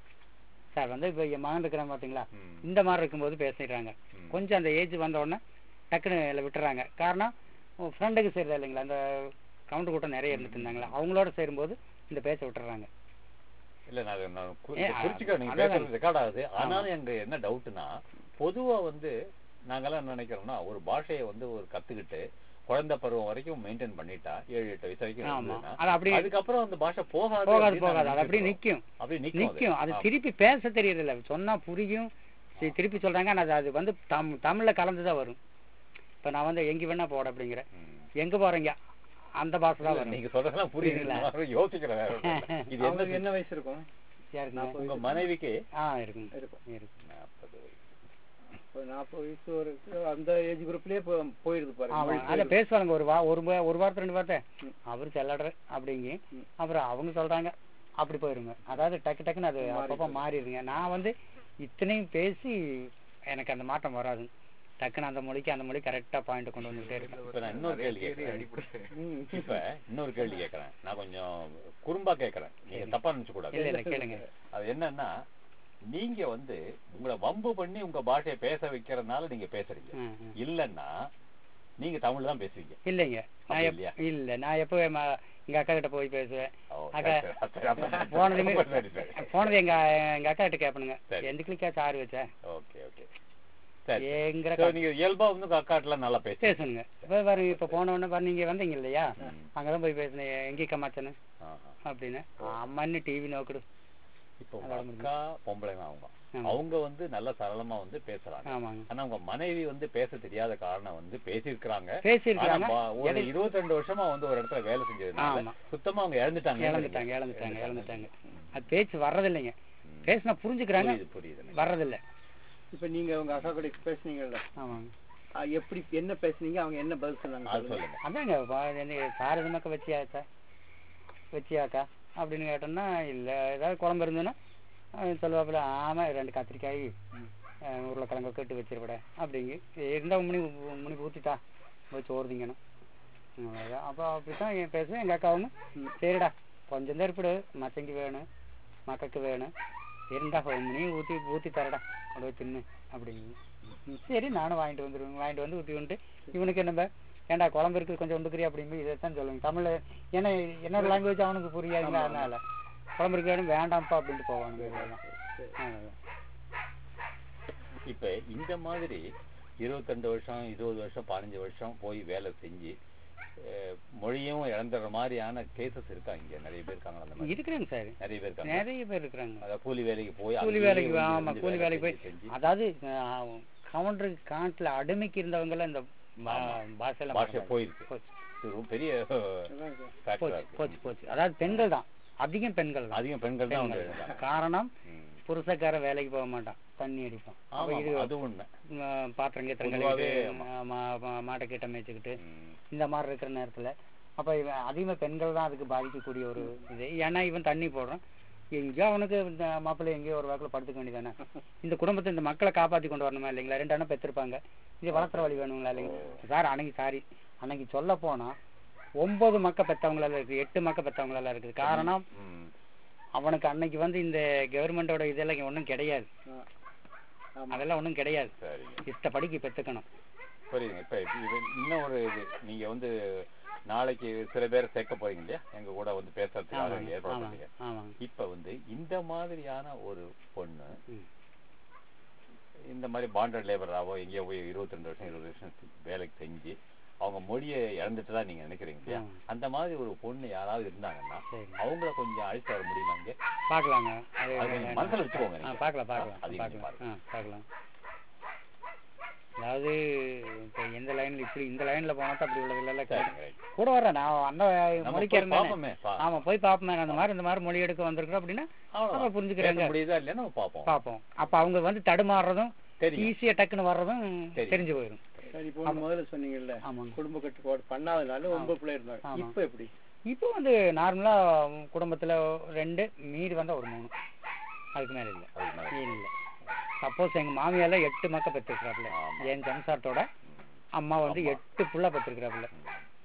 சார் வந்து இப்போ என் மகன் இருக்கிறான் பார்த்தீங்களா ம். இந்த மாதிரி இருக்கும்போது பேசிடுறாங்க ம். கொஞ்சம் அந்த ஏஜ் வந்த உடனே டக்குன்னு இதில் விட்டுறாங்க காரணம் ஃப்ரெண்டுக்கு செய்கிறதா இல்லைங்களா அந்த கவுண்டர் கூட்டம் நிறைய இருந்துட்டு இருந்தாங்களா அவங்களோட சேரும்போது இந்த பேச்ச விட்டுறாங்க இல்ல நான் அதை நான் கு- ஏ, இதை குறிச்சுக்கிறேன் நீங்க அதான் பேசுறது ரெக்கார்ட் ஆகுது ஆனாலும் எங்க என்ன டவுட்னா பொதுவா வந்து நாங்கெல்லாம் என்ன நினைக்கிறோம்னா ஒரு பாஷையை வந்து ஒரு கத்துக்கிட்டு குழந்தை பருவம் வரைக்கும் மெயின்டைன் பண்ணிட்டா ஏழு எட்டு வயசு வரைக்கும் ஆமா. இருந்ததுன்னா, அது அப்படியே- அதுக்கப்புறம் அந்த பாஷை போகாது போகாது அப்படின்னு போகாது நாங்க அது அப்படியே நினைச்சிட்டு நிற்கும் இருக்கோம். அப்படியே நிக்கும் நிற்கும் அது ஆமா. திருப்பி பேச தெரியறதில்ல சொன்னா புரியும் தி- திருப்பி சொல்றாங்க ஆனா அது- அது வந்து தம் தமிழ்ல கலந்து தான் வரும் இப்போ நான் வந்து எங்க வேணா போட அப்படிங்கிறேன் ம். எங்க போறீங்க அந்த பாஷை தான் இல்ல, வரும் நீங்க சொல்றதெல்லாம் புரியுது புரியுதுங்களா? நான் யோசிக்கிறேன் வேற ஒண்ணும் இல்ல. இது என்ன அவங்களுக்கு என்ன வயசு இருக்கும் யாருக்குங்க உங்க மனைவிக்கு ஆ இருக்குங்க இருக்கும் இருக்கு நாற்பது வயசு. ஒரு நாற்பது வயசு ஒரு அந்த ஏஜ் குரூப்லயே போயிடுது பாருங்க ஆமா மொழி அதை போயிடுது. பேசுவாங்க ஒரு வா ஒரு வா- ஒரு வாரத்தை ரெண்டு வார்த்தை ம். அவரு செல்லடுற அப்படிங்க ம். அப்புறம் அவங்க சொல்றாங்க அப்படி போயிருங்க அதாவது டக்கு டக்குன்னு அது மாறி அப்பப்போ போயிடும். மாறிடுங்க நான் வந்து இத்தனையும் பேசி எனக்கு அந்த மாற்றம் வராது டக்குன்னு அந்த மொழிக்கு அந்த மொழி கரெக்டா பாயிண்ட் கொண்டு வந்துட்டே இருக்கேன் இப்ப நான் இன்னொரு கேள்வி கேட்கிறேன் அடிப்படை ம். இப்ப இன்னொரு கேள்வி கேட்கறேன் நான் கொஞ்சம் குறும்பா கேட்கறேன் நீங்க தப்பா நினைச்சு இல்ல கூடாது இல்ல கேளுங்க அது என்னன்னா நீங்க வந்து உங்களை வம்பு பண்ணி உங்க பாஷையை பேச வைக்கிறதுனால நீங்க பேசுறீங்க ம், ம். இல்லன்னா நீங்க தமிழ் தான் பேசுவீங்க இல்லைங்க நான் அப்படி எப்- இல்லையா? இல்ல நான் எப்போ எங்க அக்கா கிட்ட போய் பேசுவேன் ஓ, அக்கா சரி, சரி, சரி, அப்ப- போனதுமே சரி, சரி. போனது எங்க எங்க அக்கா கிட்ட கேட்பணுங்க சரி. எந்த கிளிக்கா சாறு வச்ச ஓகே ஓகே சரி எங்கிற So, நீங்க இயல்பா வந்து அக்காட்டுல நல்லா பேசுங்க பேசுங்க இப்ப பாருங்க இப்ப போன உடனே பாருங்க நீங்க வந்தீங்க இல்லையா ம். அங்கதான் போய் பேசினேன் எங்கே கமாச்சனு ஆஹா. அப்படின்னு அம்மன்னு டிவி நோக்குடு இப்போ உங்க அதோட அக்கா பொம்பளை தான் அவங்க ஆமா. அவங்க வந்து நல்ல சரளமா வந்து பேசுறாங்க ஆமாங்க ஆனா உங்க மனைவி வந்து பேச தெரியாத காரணம் வந்து பேசியிருக்கிறாங்க பேசியிருக்கிறாங்க ஆனா, பா- ஒரு எடை- இருபத்தி ரெண்டு வருஷமா வந்து ஒரு இடத்துல வேலை செஞ்சதுனால ஆமா. சுத்தமா அவங்க இழந்துட்டாங்க இழந்துட்டாங்க இழந்துட்டாங்க இழந்துட்டாங்க அது பேச்சு வர்றதில்லைங்க பேசினா புரிஞ்சுக்கிறாங்க புரியுது புரியுது எனக்கு. வர்றதில்ல இப்ப நீங்க உங்க அக்கா கூட பேசுனீங்கல்ல ஆமாங்க ஆ, எப்படி என்ன பேசுனீங்க அவங்க என்ன பதில் சொன்னாங்க அது சொல்லுங்க. சொல்லுங்க அதாங்க வா- என்ன சார் எதுமாக்கா வச்சியாச்சா வச்சியாக்கா அப்படின்னு கேட்டோம்னா இல்லை ஏதாவது குழம்பு இருந்ததுன்னா அவன் சொல்லுவாப்புல ஆமாம் ரெண்டு கத்திரிக்காய் அஹ், உருளைக்கிழங்கு கட்டு வச்சிருப்பட அப்படிங்க இருந்தால் முனி முனி ஊற்றிட்டா போய் சோறு திங்கணும் அவ்வளோதான் அப்போ அப்படி தான் என் பேசுவேன் எங்கள் அக்காவும் ம். சரிடா கொஞ்சம் தான் இருப்பிடு மச்சைக்கு வேணும் மக்களுக்கு வேணும் இருந்தா முனி ஊற்றி ஊற்றி தரடா கொண்டு போய் தின்னு அப்படிங்க ம், சரி நானும் வாங்கிட்டு வந்துடுவேன் வாங்கிட்டு வந்து ஊற்றி வந்துட்டு இவனுக்கு என்ன ஏன்டா குழம்பு இருக்கு கொஞ்சம் உண்டுக்கிறியா அப்படிங்க இதைத்தான் சொல்லுங்க தமிழ்ல ஏன்னா என்னோட லாங்குவேஜ் அவனுக்கு புரியாதுங்க அதனால குழம்பு இருக்கு வேணும் வேண்டாம்ப்பா அப்படின்ட்டு போவானுங்க இவ்வளவுதான். அவ்வளவுதான். இப்ப இந்த மாதிரி இருபத்தெண்டு வருஷம் இருபது வருஷம் பதினஞ்சு வருஷம் போய் வேலை செஞ்சு அஹ், மொழியும் இழந்துடுற மாதிரியான கேசஸ் இருக்கா இங்க நிறைய பேர் இருக்காங்களா அந்த மாதிரி இருக்கிறாங்க சார் நிறைய பேர் இருக்காங்க நிறைய பேர் இருக்கிறாங்க அதாவது கூலி வேலைக்கு போய் கூலி அங்கேயே வேலைக்கு வந்து ஆமா இருந்து கூலி வேலை வேலைக்கு போய் செஞ்சு செஞ்சு அதாவது கவுண்டருக்கு காட்டில் அடிமைக்கு இருந்தவங்க எல்லாம் இந்த பா- பாஷையில பாஷை மாட்டாங்க. போயிருக்கு போச்சு இது ரொம்ப பெரிய அதான் சார். ஃபேக்டரா போச்சு இருக்கு போச்சு போச்சு அதாவது பெண்கள் தான் அதிகம் பெண்கள் தான் அதிகம் பெண்கள் தான் வந்து பெண்கள் எழுதுறாங்க. தான். காரணம் ம். புருஷக்கார வேலைக்கு போக மாட்டான் தண்ணி அடிப்பான் அப்ப ஆமா இது அது உண்மை ம், பாத்திரம் கீத்திரம் பொதுவாவே கழுவிட்டு மாட்டை கிட்ட மேய்ச்சிக்கிட்டு ம். இந்த மாதிரி இருக்கிற நேரத்துல அப்ப இவன் அதிகமா பெண்கள் தான் அதுக்கு பாதிக்கக்கூடிய ஒரு இது ஏன்னா இவன் தண்ணி போடுறான் எங்கேயோ அவனுக்கு இந்த மாப்பிள்ளை எங்கேயோ ஒரு வாக்குல படுத்துக்க வேண்டியதானே இந்த குடும்பத்தை இந்த மக்களை காப்பாத்தி கொண்டு வரணுமா இல்லைங்களா ரெண்டு அண்ணன் பெற்றிருப்பாங்க இது வளர்த்துற வழி வேணுங்களா இல்லைங்க சார் அன்னைக்கு சாரி அன்னைக்கு சொல்ல போனா ஒன்பது மக்க பெத்தவங்களால இருக்கு எட்டு மக்க பெத்தவங்களால இருக்குது காரணம் ம். அவனுக்கு அன்னைக்கு வந்து இந்த கவர்மெண்டோட இதெல்லாம் ஒன்றும் கிடையாது ஆ. ஆமா. அதெல்லாம் ஒன்றும் கிடையாது சரிங்க இஷ்டப்படிக்கு பெற்றுக்கணும் புரியுதுங்க இப்ப இது இன்னும் ஒரு இது நீங்க வந்து நாளைக்கு சில பேரை சேர்க்க போறீங்க இல்லையா எங்க கூட வந்து பேசுறதுக்காக ஆமாங்க ஏற்பாடு ஆமாங்க பண்ணீங்க ஆமாங்க இப்ப வந்து இந்த மாதிரியான ஒரு பொண்ணு ம். இந்த மாதிரி பாண்டட் லேபராவோ எங்கேயோ போய் இருபத்தி ரெண்டு வருஷம் இருபது வருஷம் செ- வேலைக்கு செஞ்சு அவங்க மொழியை இழந்துட்டு தான் நீங்க நினைக்கிறீங்க இல்லையா ஆமா. அந்த மாதிரி ஒரு பொண்ணு யாராவது இருந்தாங்கன்னா சரி அவங்கள கொஞ்சம் அழைச்சிட்டு வர முடியுமா இங்க பார்க்கலாங்க அது அது நீங்க மனசுல வச்சுக்கோங்க ஆ நீங்க. பார்க்கலாம் பார்க்கலாம் அது நீங்க பார்க்கலாம் ஆ பார்க்கலாம் அதாவது இப்போ எந்த லைன்ல இப்படி இந்த லைன்ல போனா தான் அப்படி உள்ளது இல்லை சரிங்க, right. கூட வர்றேன் நான் அந்த நம்ம மொழிக்கு போய் இருந்தேன் பார்ப்போமே, பா- ஆமா போய் பார்ப்போமே அந்த மாதிரி இந்த மாதிரி மொழி எடுக்க வந்திருக்கிறோம் அப்படின்னா அவ்வளவுதான். நம்ம புரிஞ்சுக்கிறாங்க பேச முடியுதா இல்லையா நம்ம பார்ப்போம் பார்ப்போம் அப்ப அவங்க வந்து தடுமாறுறதும் தெரியும் ஈஸியா டக்குன்னு வர்றதும் தெரியும். தெரிஞ்சு போயிடும் சரி இப்போ ஒண்ணு முதல்ல சொன்னீங்கல்ல ஆமாங்க குடும்ப கட்டுப்பாடு பண்ணாதனால ஒன்பது பிள்ளை இருந்தாங்க ஆமா. இப்போ எப்படி இப்போ வந்து நார்மலா குடும்பத்துல ரெண்டு மீதி வந்தா ஒரு மூணு அதுக்கு மேல இல்ல அதுக்கு மேல. இல்ல சப்போஸ் எங்க மாமியால எட்டு மக்க பெற்றிருக்கிறாப்புல ஆமா. என் ஜம்சாட்டோட அம்மா வந்து எட்டு புள்ள பெற்றிருக்கிறாப்புல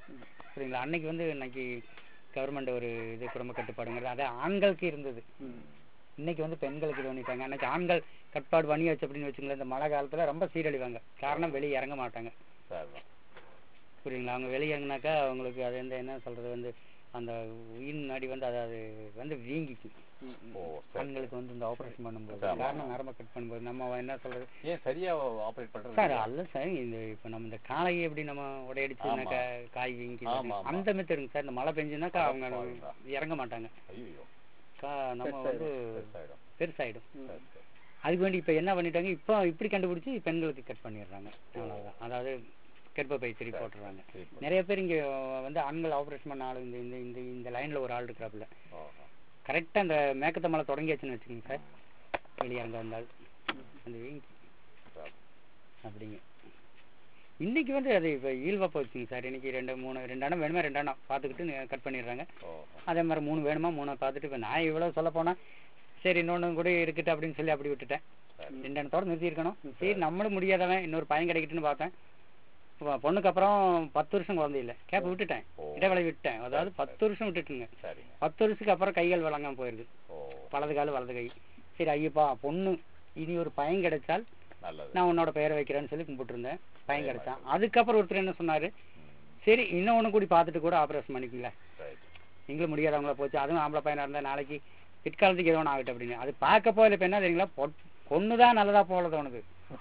சரிங்களா அன்னைக்கு வந்து இன்னைக்கு கவர்மெண்ட் ஒரு இது குடும்ப கட்டுப்பாடுங்கிறது அது ஆண்களுக்கு இருந்தது ம். இன்னைக்கு வந்து பெண்களுக்கு இது பண்ணிட்டாங்க அன்னைக்கு ஆண்கள் கட்டுப்பாடு பண்ணியாச்சு அப்படின்னு வச்சுங்களேன் இந்த மழை காலத்துல ரொம்ப சீரழிவாங்க காரணம் வெளியே இறங்க மாட்டாங்க சரிதான் புரியுங்களா அவங்க வெளியே இறங்கினாக்கா அவங்களுக்கு அது வந்து என்ன சொல்றது வந்து அந்த உயிர் நாடி வந்து அது அது வந்து வீங்கிக்கும் ம், ம். ஓ சரி ஆண்களுக்கு வந்து இந்த ஆபரேஷன் பண்ணும்போது ஆமா. காரணம் நரம்ப கட் பண்ணும்போது நம்ம என்ன சொல்றது ஏன் சரியா ஆபரேட் பண்றது சார் அல்ல சார் இந்த இப்போ நம்ம இந்த காளையை எப்படி நம்ம உடையடிச்சுனாக்கா காய் வீங்கி ஆமா, ஆமா. அந்த மெத்தடுங்க சார் இந்த மழை பெஞ்சுனாக்கா அட அவங்க பாவிங்களா. இறங்க மாட்டாங்க ஐயோ கா- நம்ம வந்து பெருசாயிடும் பெருசாயிடும் சரி சரி அதுக்கு வேண்டி இப்போ என்ன பண்ணிட்டாங்க இப்போ இப்படி கண்டுபிடிச்சி பெண்களுக்கு கட் பண்ணிடுறாங்க அவ்வளவுதான் அதாவது கர்ப்பப்பை திரி போட்டுறாங்க சரி போடு. நிறைய பேர் இங்க வந்து ஆண்கள் ஆபரேஷன் பண்ண ஆளு இந்த இந்த இந்த இந்த லைன்ல ஒரு ஆள் இருக்கிறாப்புல ஓஹோ. கரெக்டா அந்த மேக்கத்தை மலை தொடங்கியாச்சுன்னு வச்சுக்கோங்க சார் வெளியே இறங்க வந்தால் அந்த வீங்கி சரி. அப்படிங்க இன்னைக்கு வந்து அது இப்போ ஈல்வா போச்சுங்க சார் இன்னைக்கு ரெண்டு மூணு ரெண்டு அண்ணம் வேணுமா ரெண்டு அண்ணம் பார்த்துக்கிட்டு கட் பண்ணிடுறாங்க ஓஹோ. அதே மாதிரி மூணு வேணுமா மூணு பார்த்துட்டு இப்போ நான் இவ்வளோ சொல்ல போனா சரி இன்னொன்று கூட இருக்கட்டும் அப்படின்னு சொல்லி அப்படி விட்டுட்டேன் சரி. ரெண்டு எண்ணத்தோட நிறுத்தி இருக்கணும் சரி நம்மளும் முடியாதவன் இன்னொரு பையன் கிடைக்கட்டுன்னு பார்த்தேன் இப்போ பொண்ணுக்கு அப்புறம் பத்து வருஷம் குழந்தை இல்லை கேப் விட்டுட்டேன் ஓ. இடைவெளி விட்டேன் அதாவது பத்து வருஷம் விட்டுட்டுங்க சரிங்க பத்து வருஷத்துக்கு அப்புறம் கைகள் வழங்காம போயிருக்கு ஓ வலது கால் வலது கை சரி ஐயப்பா பொண்ணு இனி ஒரு பையன் கிடைச்சால் நல்லது நான் உன்னோட பெயரை வைக்கிறேன்னு சொல்லி கும்பிட்டு இருந்தேன் பையன் கிடைச்சான் அதுக்கப்புறம் ஒருத்தர் என்ன சொன்னாரு சரி இன்னொன்னு கூடி பார்த்துட்டு கூட ஆபரேஷன் பண்ணிக்கல ரைட் நீங்களும் முடியாதவங்கள போச்சு அதுவும் ஆம்பளை பையனா இருந்தா நாளைக்கு பிற்காலத்துக்கு எதோ ஒன்று ஆகட்டும் அப்படின்னு அது பார்க்க போகல இப்போ என்ன தெரியுங்களா பொண்ணு தான் நல்லதா போல தோணுது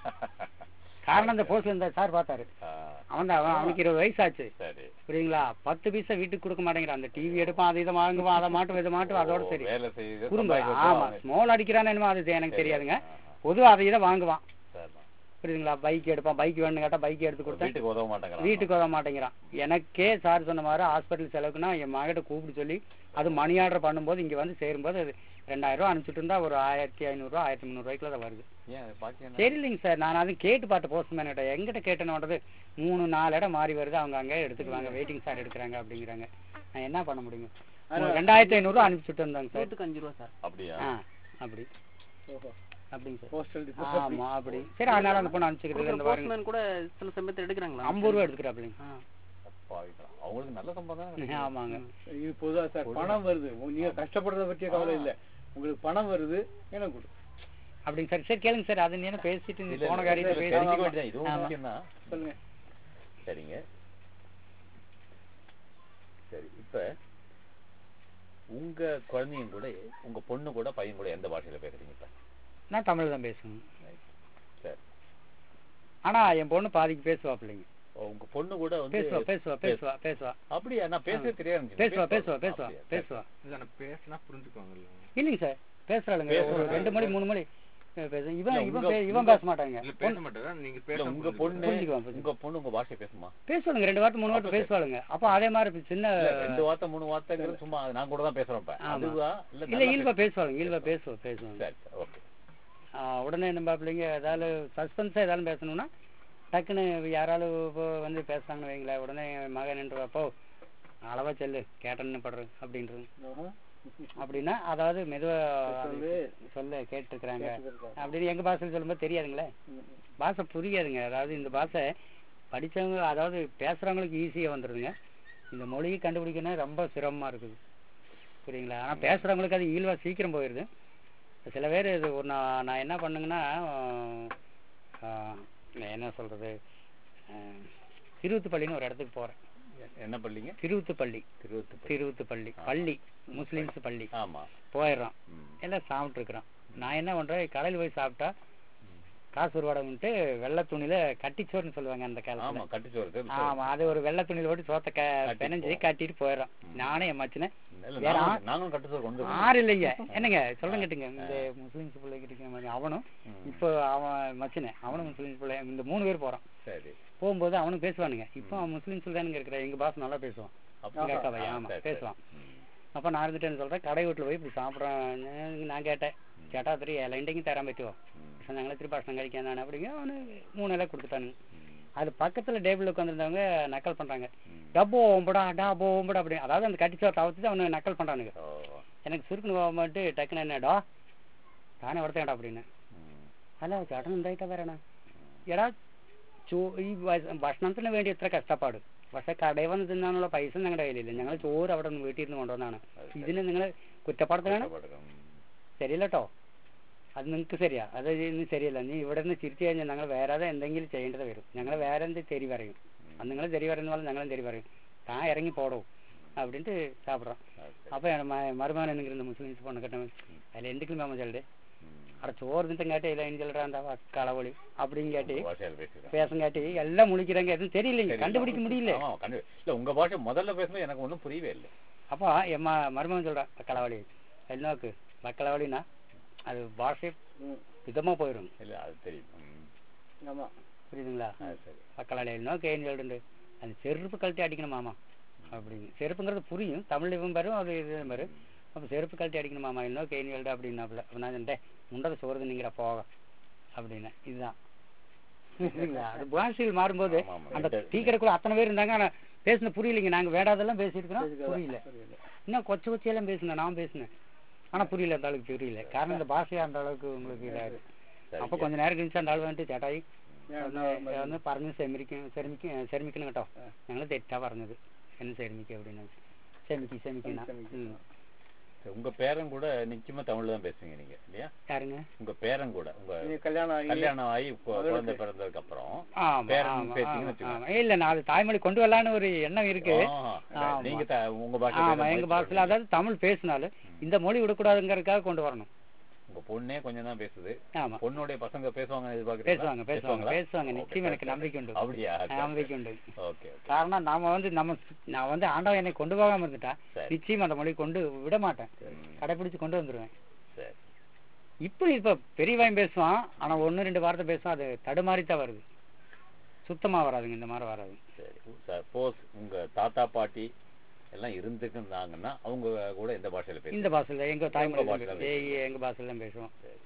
காரணம் அந்த போஸ்ட்ல இருந்த சார் பார்த்தாரு அவன் தான் அவன் அவனுக்கு இருபது வயசு ஆச்சு சரி புரியுங்களா பத்து பைசா வீட்டுக்கு கொடுக்க மாட்டேங்கிறான் அந்த டிவி எடுப்பான் அதை இதை வாங்குவான் அதை மாட்டும் இதை மாட்டும் அதோட ஓ, சரி வேலை செய்யுது குறும்ப சம்பாதிக்கிறது ஆமா அவன் ஸ்மால் அடிக்கிறான்னு என்னமோ அது எனக்கு தெரியாதுங்க ஆஹா. பொதுவா அதை இதை வாங்குவான் சரிதான். புரியுதுங்களா பைக் எடுப்பான் பைக் வேணும்னு கேட்டா பைக் எடுத்து கொடுத்தேன் வீட்டுக்கு உதவ மாட்டேங்கிறான் வீட்டுக்கு வர மாட்டேங்கிறான் எனக்கே சார் சொன்ன மாதிரி ஹாஸ்பிட்டல் செலவுக்குன்னா என் மகிட்ட கூப்பிட்டு சொல்லி அது மணி ஆர்டர் பண்ணும்போது இங்க வந்து சேரும்போது அது ரெண்டாயிரம் ரூபா அனுப்பிச்சுட்டு இருந்தா ஒரு ஆயிரத்தி ஐநூறுரூவா ஆயிரத்தி முந்நூறுவாய்க்குள்ள தான் வருது ஏன் பாக்கி என்ன தெரியலைங்க சார் நான் அது கேட்டு பார்த்தேன் போஸ்ட்மேன் கிட்ட எங்கிட்ட கேட்டேனோடது மூணு நாலு இடம் மாறி வருது அவங்க அங்கே எடுத்துக்குவாங்க வெயிட்டிங் சார் எடுக்கிறாங்க அப்படிங்கிறாங்க நான் என்ன பண்ண முடியும் ஒரு ரெண்டாயிரத்தி ஐநூறுரூவா அனுப்பிச்சுட்டு இருந்தாங்க சார் நூற்றுக்கு அஞ்சு ரூபா சார் அப்படியா ஆ அப்படி ஓஹோ அப்படிங்க சார் போஸ்டல் ஆமா அப்படி சரி அதனால அந்த பொண்ணு அனுப்பிச்சுக்கிறது இந்த பாருங்க போஸ்ட்மேன் கூட சில சமயத்தில் எடுக்கிறாங்களா ஐம்பது ரூபா எடுத்துக்கிறாப்லைங்க ஆ. பாவிக்கலாம். அவங்களுக்கு நல்ல சம்பளம் தானே ஆமாங்க இது பொதுவா சார் பணம் வருது உங்க- நீங்க கஷ்டப்படுறத பற்றிய கவலை இல்ல உங்களுக்கு பணம் வருது எனக்கு கொடு அப்படிங்க சார் சரி கேளுங்க சார் அது நீ என்ன பேசிட்டு இல்ல, நீ இல்ல, போன இல்ல, காரியத்தை இல்ல, பேசி தெரிஞ்சுக்க வேண்டியதுதான். இதுவும் ஆமா. முக்கியம்தான். சொல்லுங்க சரிங்க சரி இப்ப உங்க குழந்தைங்க கூட உங்க பொண்ணு கூட பையன் கூட எந்த பாஷையில பேசுறீங்க இப்ப நான் தமிழ் தான் பேசணும் சரி ஆனா என் பொண்ணு பாதிக்கு பேசுவாப்பிள்ளைங்க ஓ, உங்க பொண்ணு கூட வந்து பேசுவா பேசுவா பேசுவா பேசுவா அப்படியா நான் பேசவே தெரியாது பேசுவா பேசுவா பேசுவா அப்படியா? பேசுவா இதான பேசினா புரிஞ்சுக்குவாங்கல்ல இல்லைங்க சார் பேசுறாளுங்க பேசுறா. ஒரு ரெண்டு மணி மூணு மணி அஹ் பேசு இவன் இல்ல, இவன் உங்க- பே- இவன் உங்க- பேச மாட்டாங்க இல்ல பேச மாட்டேதா நீங்க இல்ல, பேச உங்க பொண்ணு புரிஞ்சுக்குவான், புரிஞ்சுக்குவான். உங்க பொண்ணு உங்க பாஷை பேசுமா பேசுவாளுங்க ரெண்டு வார்த்தை மூணு வார்த்தை அப்ப பேசுவாளுங்க அப்போ அதே மாதிரி இப்ப சின்ன இல்ல, ரெண்டு வார்த்தை மூணு வார்த்தைங்கிறது சும்மா அது நான் கூட தான் பேசுறேன் இப்ப ஆமா. அதுவா இல்ல இல்ல நல்லா இயல்பா பேசு- பேசுவாளுங்க இயல்பா பேசுவோம் பேசுவாங்க சரி சரி ஓகே ஆஹ் உடனே நம்ம பிள்ளைங்க ஏதாவது சஸ்பென்ஸாக ஏதாவது பேசணும்னா டக்குன்னு யாராலும் இப்போ வந்து பேசுறாங்கன்னு வைங்களேன் உடனே என் மகன் நின்றுவாப்போ அளவா செல்லு கேட்டன்னு படுறது அப்படின்றது ஆஹா. அப்படின்னா அதாவது மெதுவா சொல்லு. சொல்ல கேட்டுருக்குறாங்க கேட்டுருக்காங்க. அப்படின்னு எங்க பாஷையில் சொல்லும்போது தெரியாதுங்களே ம், ம். பாஷை புரியாதுங்க அதாவது இந்த பாஷை படிச்சவங்க அதாவது பேசுறவங்களுக்கு ஈஸியா வந்துடுதுங்க இந்த மொழியை கண்டுபிடிக்கணும் ரொம்ப சிரமமா இருக்குது புரியுங்களா ஆனா பேசுறவங்களுக்கு அது ஈழ்வா சீக்கிரம் போயிடுது சில பேர் இது ஒரு நான் நான் என்ன பண்ணுங்கன்னா ஆஹ், நான் என்ன சொல்றது ஆஹ், திருவுத்துப்பள்ளின்னு ஒரு இடத்துக்கு போறேன் என்ன பள்ளிங்க திருவுத்துப்பள்ளி திருவத்து திருவுத்துப்பள்ளி பள்ளி முஸ்லிம்ஸ் பள்ளி ஆமா போயிடுறோம் ம். எல்லாம் சாப்பிட்டுருக்குறோம் நான் என்ன பண்றேன் கடையில் போய் சாப்பிட்டா காசு ஒரு வடம்ட்டு வெள்ளை துணியில கட்டிச்சோறுன்னு சொல்லுவாங்க அந்த ஆமா காலத்துல கட்டிச்சோறு தெரியும். ஆமா அது ஒரு வெள்ளை துணியில போட்டு சோத்த க கட்டி பிணைஞ்சு போ. கட்டிட்டு போயிடுறோம் நானே என் மச்சினேன் இல்ல, வேற நாங்களும் ஆ- நாங்களும் கட்டிச்சோறு கொண்டு வந்தோம். ஆறு இல்லைங்க என்னங்க சொல்லுங்க கேட்டுங்க இந்த முஸ்லிம்ஸ் பிள்ளைக்கு இருக்கிற மாதிரி அவனும் ம். இப்போ அவன் மச்சினேன் அவனும் முஸ்லிம்ஸ் பிள்ளை இந்த மூணு பேர் போறான் சரி போகும்போது அவனும் பேசுவானுங்க இப்போ அவன் முஸ்லிம்ஸ்ல தானுங்க இருக்கிற எங்க பாஸ் நல்லா பேசுவான் அப்படியா? எங்க அக்கா பையன் ஆ, ஆமா சரி, சரி. பேசுவான் ம். அப்ப நான் இருந்துட்டேன்னு சொல்றேன் கடை வீட்டுல போய் இப்படி சாப்பிட்றேன் நான் கேட்டேன் கேட்டா தெரியும் எல்லாம் தரான் பറ്റുவோ ம். சொன்னாங்களே திருப்பி பசங்க கழிக்க தானே அப்படிங்க அவனு மூணு இலை கொடுத்துட்டானுங்க ம். அது பக்கத்துல டேபிள் உட்காந்துருந்தவங்க நக்கல் பண்றாங்க ம். டப்போ ஓம்படா டா ஓம்படா அப்படி அதாவது அந்த கட்டிச்சோர் தவிர்த்து அவனு நக்கல் பண்றானுங்க ஓ. எனக்கு சுருக்குன்னு போகும்போது டக்குன்னு என்னடா தானே ஒருத்தேடா அப்படின்னு ம். അല്ല ചേട്ടൻ എന്തായിട്ടാ വരണ എടാ ചോ ഈ ഭ- ഭക്ഷണത്തിന് വേണ്ടി എത്ര കഷ്ടപ്പാട് പക്ഷെ കടയിൽ വന്ന് തിന്നാനുള്ള പൈസ ഞങ്ങളുടെ കയ്യിലില്ല ഞങ്ങൾ ചോറ് അവിടെ നിന്ന് വീട്ടിൽ നിന്ന് കൊണ്ടുവന്നാണ് ഇതിന് നിങ്ങൾ കുറ്റപ്പെടുത്തലാണ് ശരിയല്ല കേട്ടോ അത് നിങ്ങൾക്ക് ശരിയാ അത് ഇന്ന് ശരിയല്ല നീ ഇവിടെ നിന്ന് തിരിച്ചു കഴിഞ്ഞാൽ ഞങ്ങൾ വേറെ എന്തെങ്കിലും ചെയ്യേണ്ടത് വരും ഞങ്ങൾ വേറെ എന്ത് തെരി പറയും അത് നിങ്ങൾ തെരി പറയുന്ന പോലെ ഞങ്ങളും തെരി പറയും താൻ ഇറങ്ങി പോടോ அப்படின்ட்டு சாப்பிட்றோம் அப்போ என் ம மருமகன் எனக்கு இந்த முஸ்லீம்ஸ் பொண்ணு கட்டவன் அதில் எந்துக்கும் மேம சொல்லிட்டு அட சோறு திட்டம் காட்டி இல்லை சொல்கிறான் அந்த களவொளி அப்படின்னு காட்டி பாஷையில பேசுறேன் பேசங்காட்டி எல்லாம் முழிக்கிறாங்க எதுவும் தெரியலைங்க கண்டுபிடிக்க முடியல ஆமா, கண்டு இல்ல உங்க பாஷை முதல்ல பேசும்போது எனக்கு ஒண்ணும் புரியவே இல்லை அப்போ என் ம மருமகன் சொல்கிறான் களவழி எல்லோக்கு வக்களவழினா அது பாஷை ம். விதமாக போயிடும் இல்ல அது தெரியும் ம். ஆமா புரியுதுங்களா அது சரி வக்கலாளி நோக்கி ஏன் சொல்லிட்டு அந்த செருப்பு கழட்டி அடிக்கணும் மாமா அப்படிங்க செருப்புங்கிறது புரியும் தமிழ்லையும் வரும் அது இது வரும் அப்போ செருப்பு கழட்டி அடிக்கணும் மாமா இன்னும் கேள்வி எழுடு அப்படின்னாப்புல அப்போ நான் சொன்னேன் முண்டதை சோறுது நீங்கிற போக அப்படின்னு இதுதான் புரியுதுங்களா? அது பாஷைகள் மாறும்போது ஆமா, ஆமா. அந்த ரெண்டு- டீ கடைக்குள்ள அத்தனை பேர் இருந்தாங்க ஆனால் பேசின புரியலைங்க நாங்கள் வேடாதெல்லாம் பேசியிருக்கிறோம் புரியல புரியல இன்னும் கொச்சை கொச்சையெல்லாம் பேசினேன் நான் பேசினேன் ஆனால் புரியல அந்த அளவுக்கு புரியல காரணம் இந்த பாஷையா அந்த அளவுக்கு உங்களுக்கு இதாகுது அப்போ கொஞ்ச நேரம் கழிச்சு அந்த ஆள் வந்துட்டு ചേട്ടായി ഒന്ന് ഒന്ന് പറഞ്ഞ് ക്ഷമിക്കും ക്ഷമിക്കും ക്ഷമിക്കണം കേട്ടോ ഞങ്ങൾ തെറ്റാ പറഞ്ഞത് എന്ന് ക്ഷമിക്കുക அப்படின்னு ക്ഷമിക്കും ക്ഷമിക്കണം ம். சரி, உங்க பேரன் கூட நிச்சயமா தமிழ்ல தான் பேசுவீங்க நீங்க இல்லையா யாருங்க உங்க பேரன் கூட உங்க நீ கல்யாணம் ஆகி கல்யாணம் ஆகி கு- குழந்தை பிறந்ததுக்கு அப்புறம் ஆமா பேரன் ஆமா, பேசுவீங்கன்னு ஆமா, வச்சுக்கோங்க. ஆமா. இல்ல நான் அது தாய்மொழி கொண்டு வரலான்னு ஒரு எண்ணம் இருக்கு ஆஹா. ஆமா. நீங்க த- உங்க பாஷை ஆமா பேச எங்க முயற்சி பாஷையில பண்றீங்க. அதாவது தமிழ் பேசினாலும் இந்த மொழி விடக்கூடாதுங்கிறதுக்காக கொண்டு வரணும் உங்க பொண்ணே கொஞ்சம் தான் பேசுது ஆமா பொண்ணுடைய பசங்க பேசுவாங்கன்னு எதிர்பார்க்கறீங்களா? பேசுவாங்க பேசுவாங்க பேசுவாங்களா? பேசுவாங்க Okay, நிச்சயம் எனக்கு சரி, நம்பிக்கை உண்டு சரி. அப்படியா சரி, நம்பிக்கை சரி. உண்டு ஓகே ஓகே காரணம் நாம வந்து நம்ம நான் வந்து ஆண்டவன் என்னை கொண்டு போகாம இருந்துட்டா சரி. நிச்சயம் அந்த மொழி கொண்டு விட மாட்டேன் ம், கடைபிடிச்சு கொண்டு வந்துருவேன் சரி இப்போ இப்ப பெரியவன் பேசுவான் ஆனா ஒண்ணு ரெண்டு வார்த்தை பேசுவான் அது தடுமாறித்தான் வருது சுத்தமா வராதுங்க இந்த மாதிரி வராது சரி சப்போஸ் உங்க தாத்தா பாட்டி எல்லாம் இருந்துருந்தாங்கன்னா அவங்க கூட எந்த பாஷையில இந்த பேசுவாங்க பாஷையில எங்க தாய்மொழி உங்க பாஷையில தான் ஏய், எங்க பாஷையில தான் பேசுவோம் சரி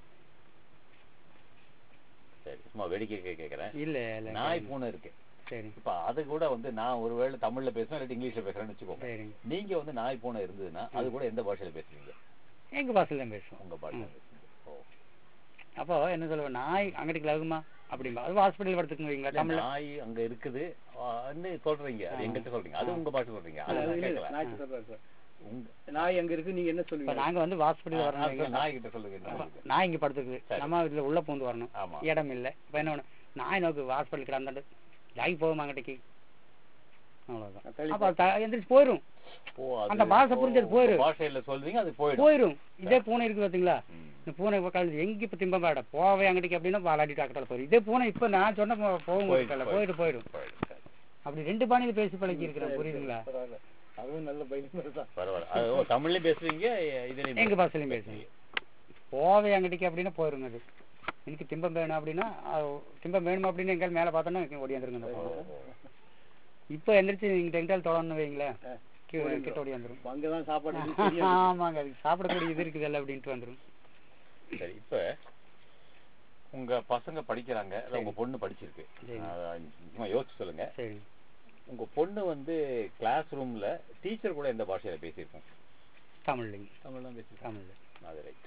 சரி சும்மா வேடிக்கை கேட்கறேன் இல்ல இல்ல நாய் பூனை இருக்கு சரி இப்ப அது கூட வந்து நான் ஒருவேளை தமிழ்ல பேசுவேன் இல்லாட்டி இங்கிலீஷ்ல பேசுறேன்னு வச்சுக்கோங்க சரிங்க நீங்க வந்து நாய் பூனை இருந்ததுன்னா அது கூட எந்த பாஷையில பேசுவீங்க எங்க பாஷையில தான் பேசுவோம் உங்க பாஷையில பேசுவீங்க ஓ அப்போ என்ன சொல்லுவேன் நாய் அங்கிட்டு கிளகுமா அப்படிம்பா அது ஹாஸ்பிட்டல் படுத்துக்கு வைங்களா இல்ல, தமிழ்ல நாய் அங்க இருக்குது ஆ, ன்னு சொல்றீங்க அது எங்கிட்ட சொல்றீங்க அது உங்க பாஷை சொல்றீங்க அது அது நான் இல்ல, கேட்கல நாய் சொல்றாரு சார். உங்க நாய் எங்க இருக்கு நீங்க என்ன இப்ப சொல்லுவீங்க நாங்க வந்து ஹாஸ்பிட்டல் வரணும் வைங்களா. நாய் கிட்ட சொல்லுங்க என்ன அப்ப சொல்லுங்க. நாய் இங்க படுத்துக்குது சரி. நம்ம இதுல உள்ள பூந்து வரணும் ஆமா இடம் இல்ல இப்ப என்ன பண்ணணும் நாய் நோக்கு ஹாஸ்பிட்டல் கிடந்தாண்டு ஜாகி போகுமா அங்கிட்டக்கு அவ்வளவுதான் தள்ளி அப்ப த- எந்திரிச்சு போயிரும் ஓ, அது- அந்த பாஷை ஓ, புரிஞ்சது உங்க போயிரும். பாஷையில சொல்வீங்க அது போயிடும் போயிரும் இதே பூனை இருக்கு பாத்தீங்களா ம். இந்த பூனை இப்ப கழுது எங்க இப்ப திம்ப பாட போவே அங்கிட்டு அப்படின்னா விளாடி டாக்டர் போயிடும் இதே பூனை இப்ப நான் சொன்ன போ- போகும் போயிடும், போயிட்டு போயிட்டு போயிடும் போயிடும், சரி. அப்படி ரெண்டு பாணியில பேசி பழக்கி இருக்கிறேன் புரியுதுங்களா பரவாயில்ல. அதுவும் நல்ல பையன் தான் பரவாயில்ல அது ஓ, தமிழ்லயும் பேசுவீங்க இதுலயும் எங்க பாஷையிலும் பேசுவீங்க போவே அங்கிட்டிக்கு அப்படின்னா போயிருங்க அது எனக்கு திம்பம் வேணும் அப்படின்னா அது திம்பம் வேணும் அப்படின்னு எங்கால் மேல பார்த்தோன்னா ஓடியாந்துருங்க அந்த பூனை. இப்போ எந்திரிச்சு நீங்க டெங்கால் தொடரணும் வைங்களேன் ஆ. கி- கிட்ட ஓடி வந்துரும் அங்கதான் சாப்பாடு இருக்கு, தெரியாது. ஆமாங்க அது சாப்பிடக்கூடிய இது இருக்குதல்ல அப்படின்ட்டு வந்துரும் சரி இப்ப உங்க பசங்க படிக்கிறாங்க இல்ல உங்க பொண்ணு படிச்சிருக்கு சரி. அஹ், சும்மா யோசிச்சு சொல்லுங்க சரி உங்க பொண்ணு வந்து கிளாஸ் ரூம்ல டீச்சர் கூட எந்த பாஷையில பேசியிருக்கோம் தமிழ்லைங்க தமிழ் தான் பேசியிருக்கோம் தமிழ்ல அது ரைட்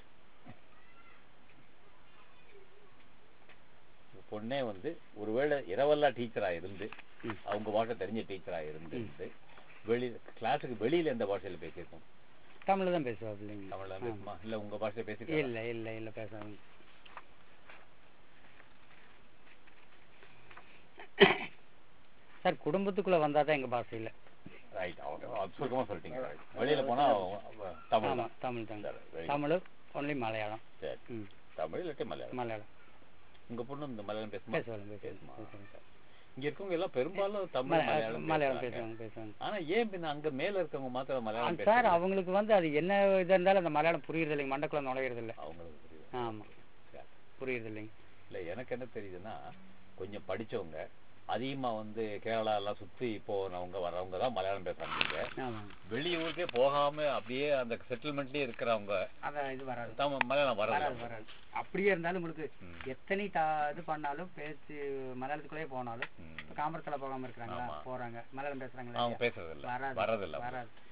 உங்க பொண்ணே வந்து ஒருவேளை இரவெல்லாம் டீச்சரா இருந்து ம். அவங்க பாஷை தெரிஞ்ச டீச்சரா இருந்து வெளி கிளாஸுக்கு வெளியில எந்த பாஷையில பேசியிருக்கோம் தமிழ்ல தான் பேசுவா இல்லைங்க தமிழ்ல தான் பேசுமா இல்ல உங்க பாஷையில பேசிருக்கா இல்ல இல்ல இல்ல பேசாதுங்க சார் குடும்பத்துக்குள்ள வந்தாதான் எங்க பாஷையில ரைட் அவங்க சுருக்கமா சொல்லிட்டீங்க right. வெளியில போனா அவ- தமிழ் ஆமா தான் தமிழ் தாங்க சரி, very good. Tamil only Malayalam சரி ம் தமிழ் இல்லாட்டி மலையாளம் மலையாளம் உங்க பொண்ணு இந்த மலையாளம் பேசுமா பேசுவாங்க பேசுமா பேசுவாங்க பேசுவாங்க இங்க இருக்கவங்க எல்லாம் பெரும்பாலும் தமிழ் மல- மலையாளம் மலையாளம் பேசுறாங்க. பேசுவாங்க பேசுவாங்க ஆனா ஏன் பின்ன அங்க மேல இருக்கவங்க மாத்திரம் மலையாளம் சார் பேசுறாங்க அவங்களுக்கு வந்து அது என்ன இதா இருந்தாலும் அந்த மலையாளம் புரியுறது இல்லைங்க மண்டக்குள்ள நுழையிறது இல்லை அவங்களுக்கு புரியுது ஆமா சரி. புரியுறது இல்லைங்க இல்ல எனக்கு என்ன தெரியுதுன்னா கொஞ்சம் படிச்சவங்க அதிகமா வந்து கேரளா எல்லாம் சுத்தி போனவங்க வர்றவங்க தான் மலையாளம் பேசுறாங்க இங்க. ஆமாங்க வெளியூருக்கே போகாம அப்படியே அந்த செட்டில்மெண்ட்லயே இருக்கிறவங்க அதான் இது வராது தான் மலையாளம் வராது வராது வராது அப்படியே இருந்தாலும் உங்களுக்கு ம். எத்தனை தா இது பண்ணாலும் பேச்சு மலையாளத்துக்குள்ளே போனாலும் ம். இப்போ காமரத்தில் போகாம இருக்கிறாங்களா ஆமா. போறாங்க மலையாளம் பேசுறாங்களா அவங்க இல்லையா? பேசுறது இல்ல வராது வர்றதில்ல வராது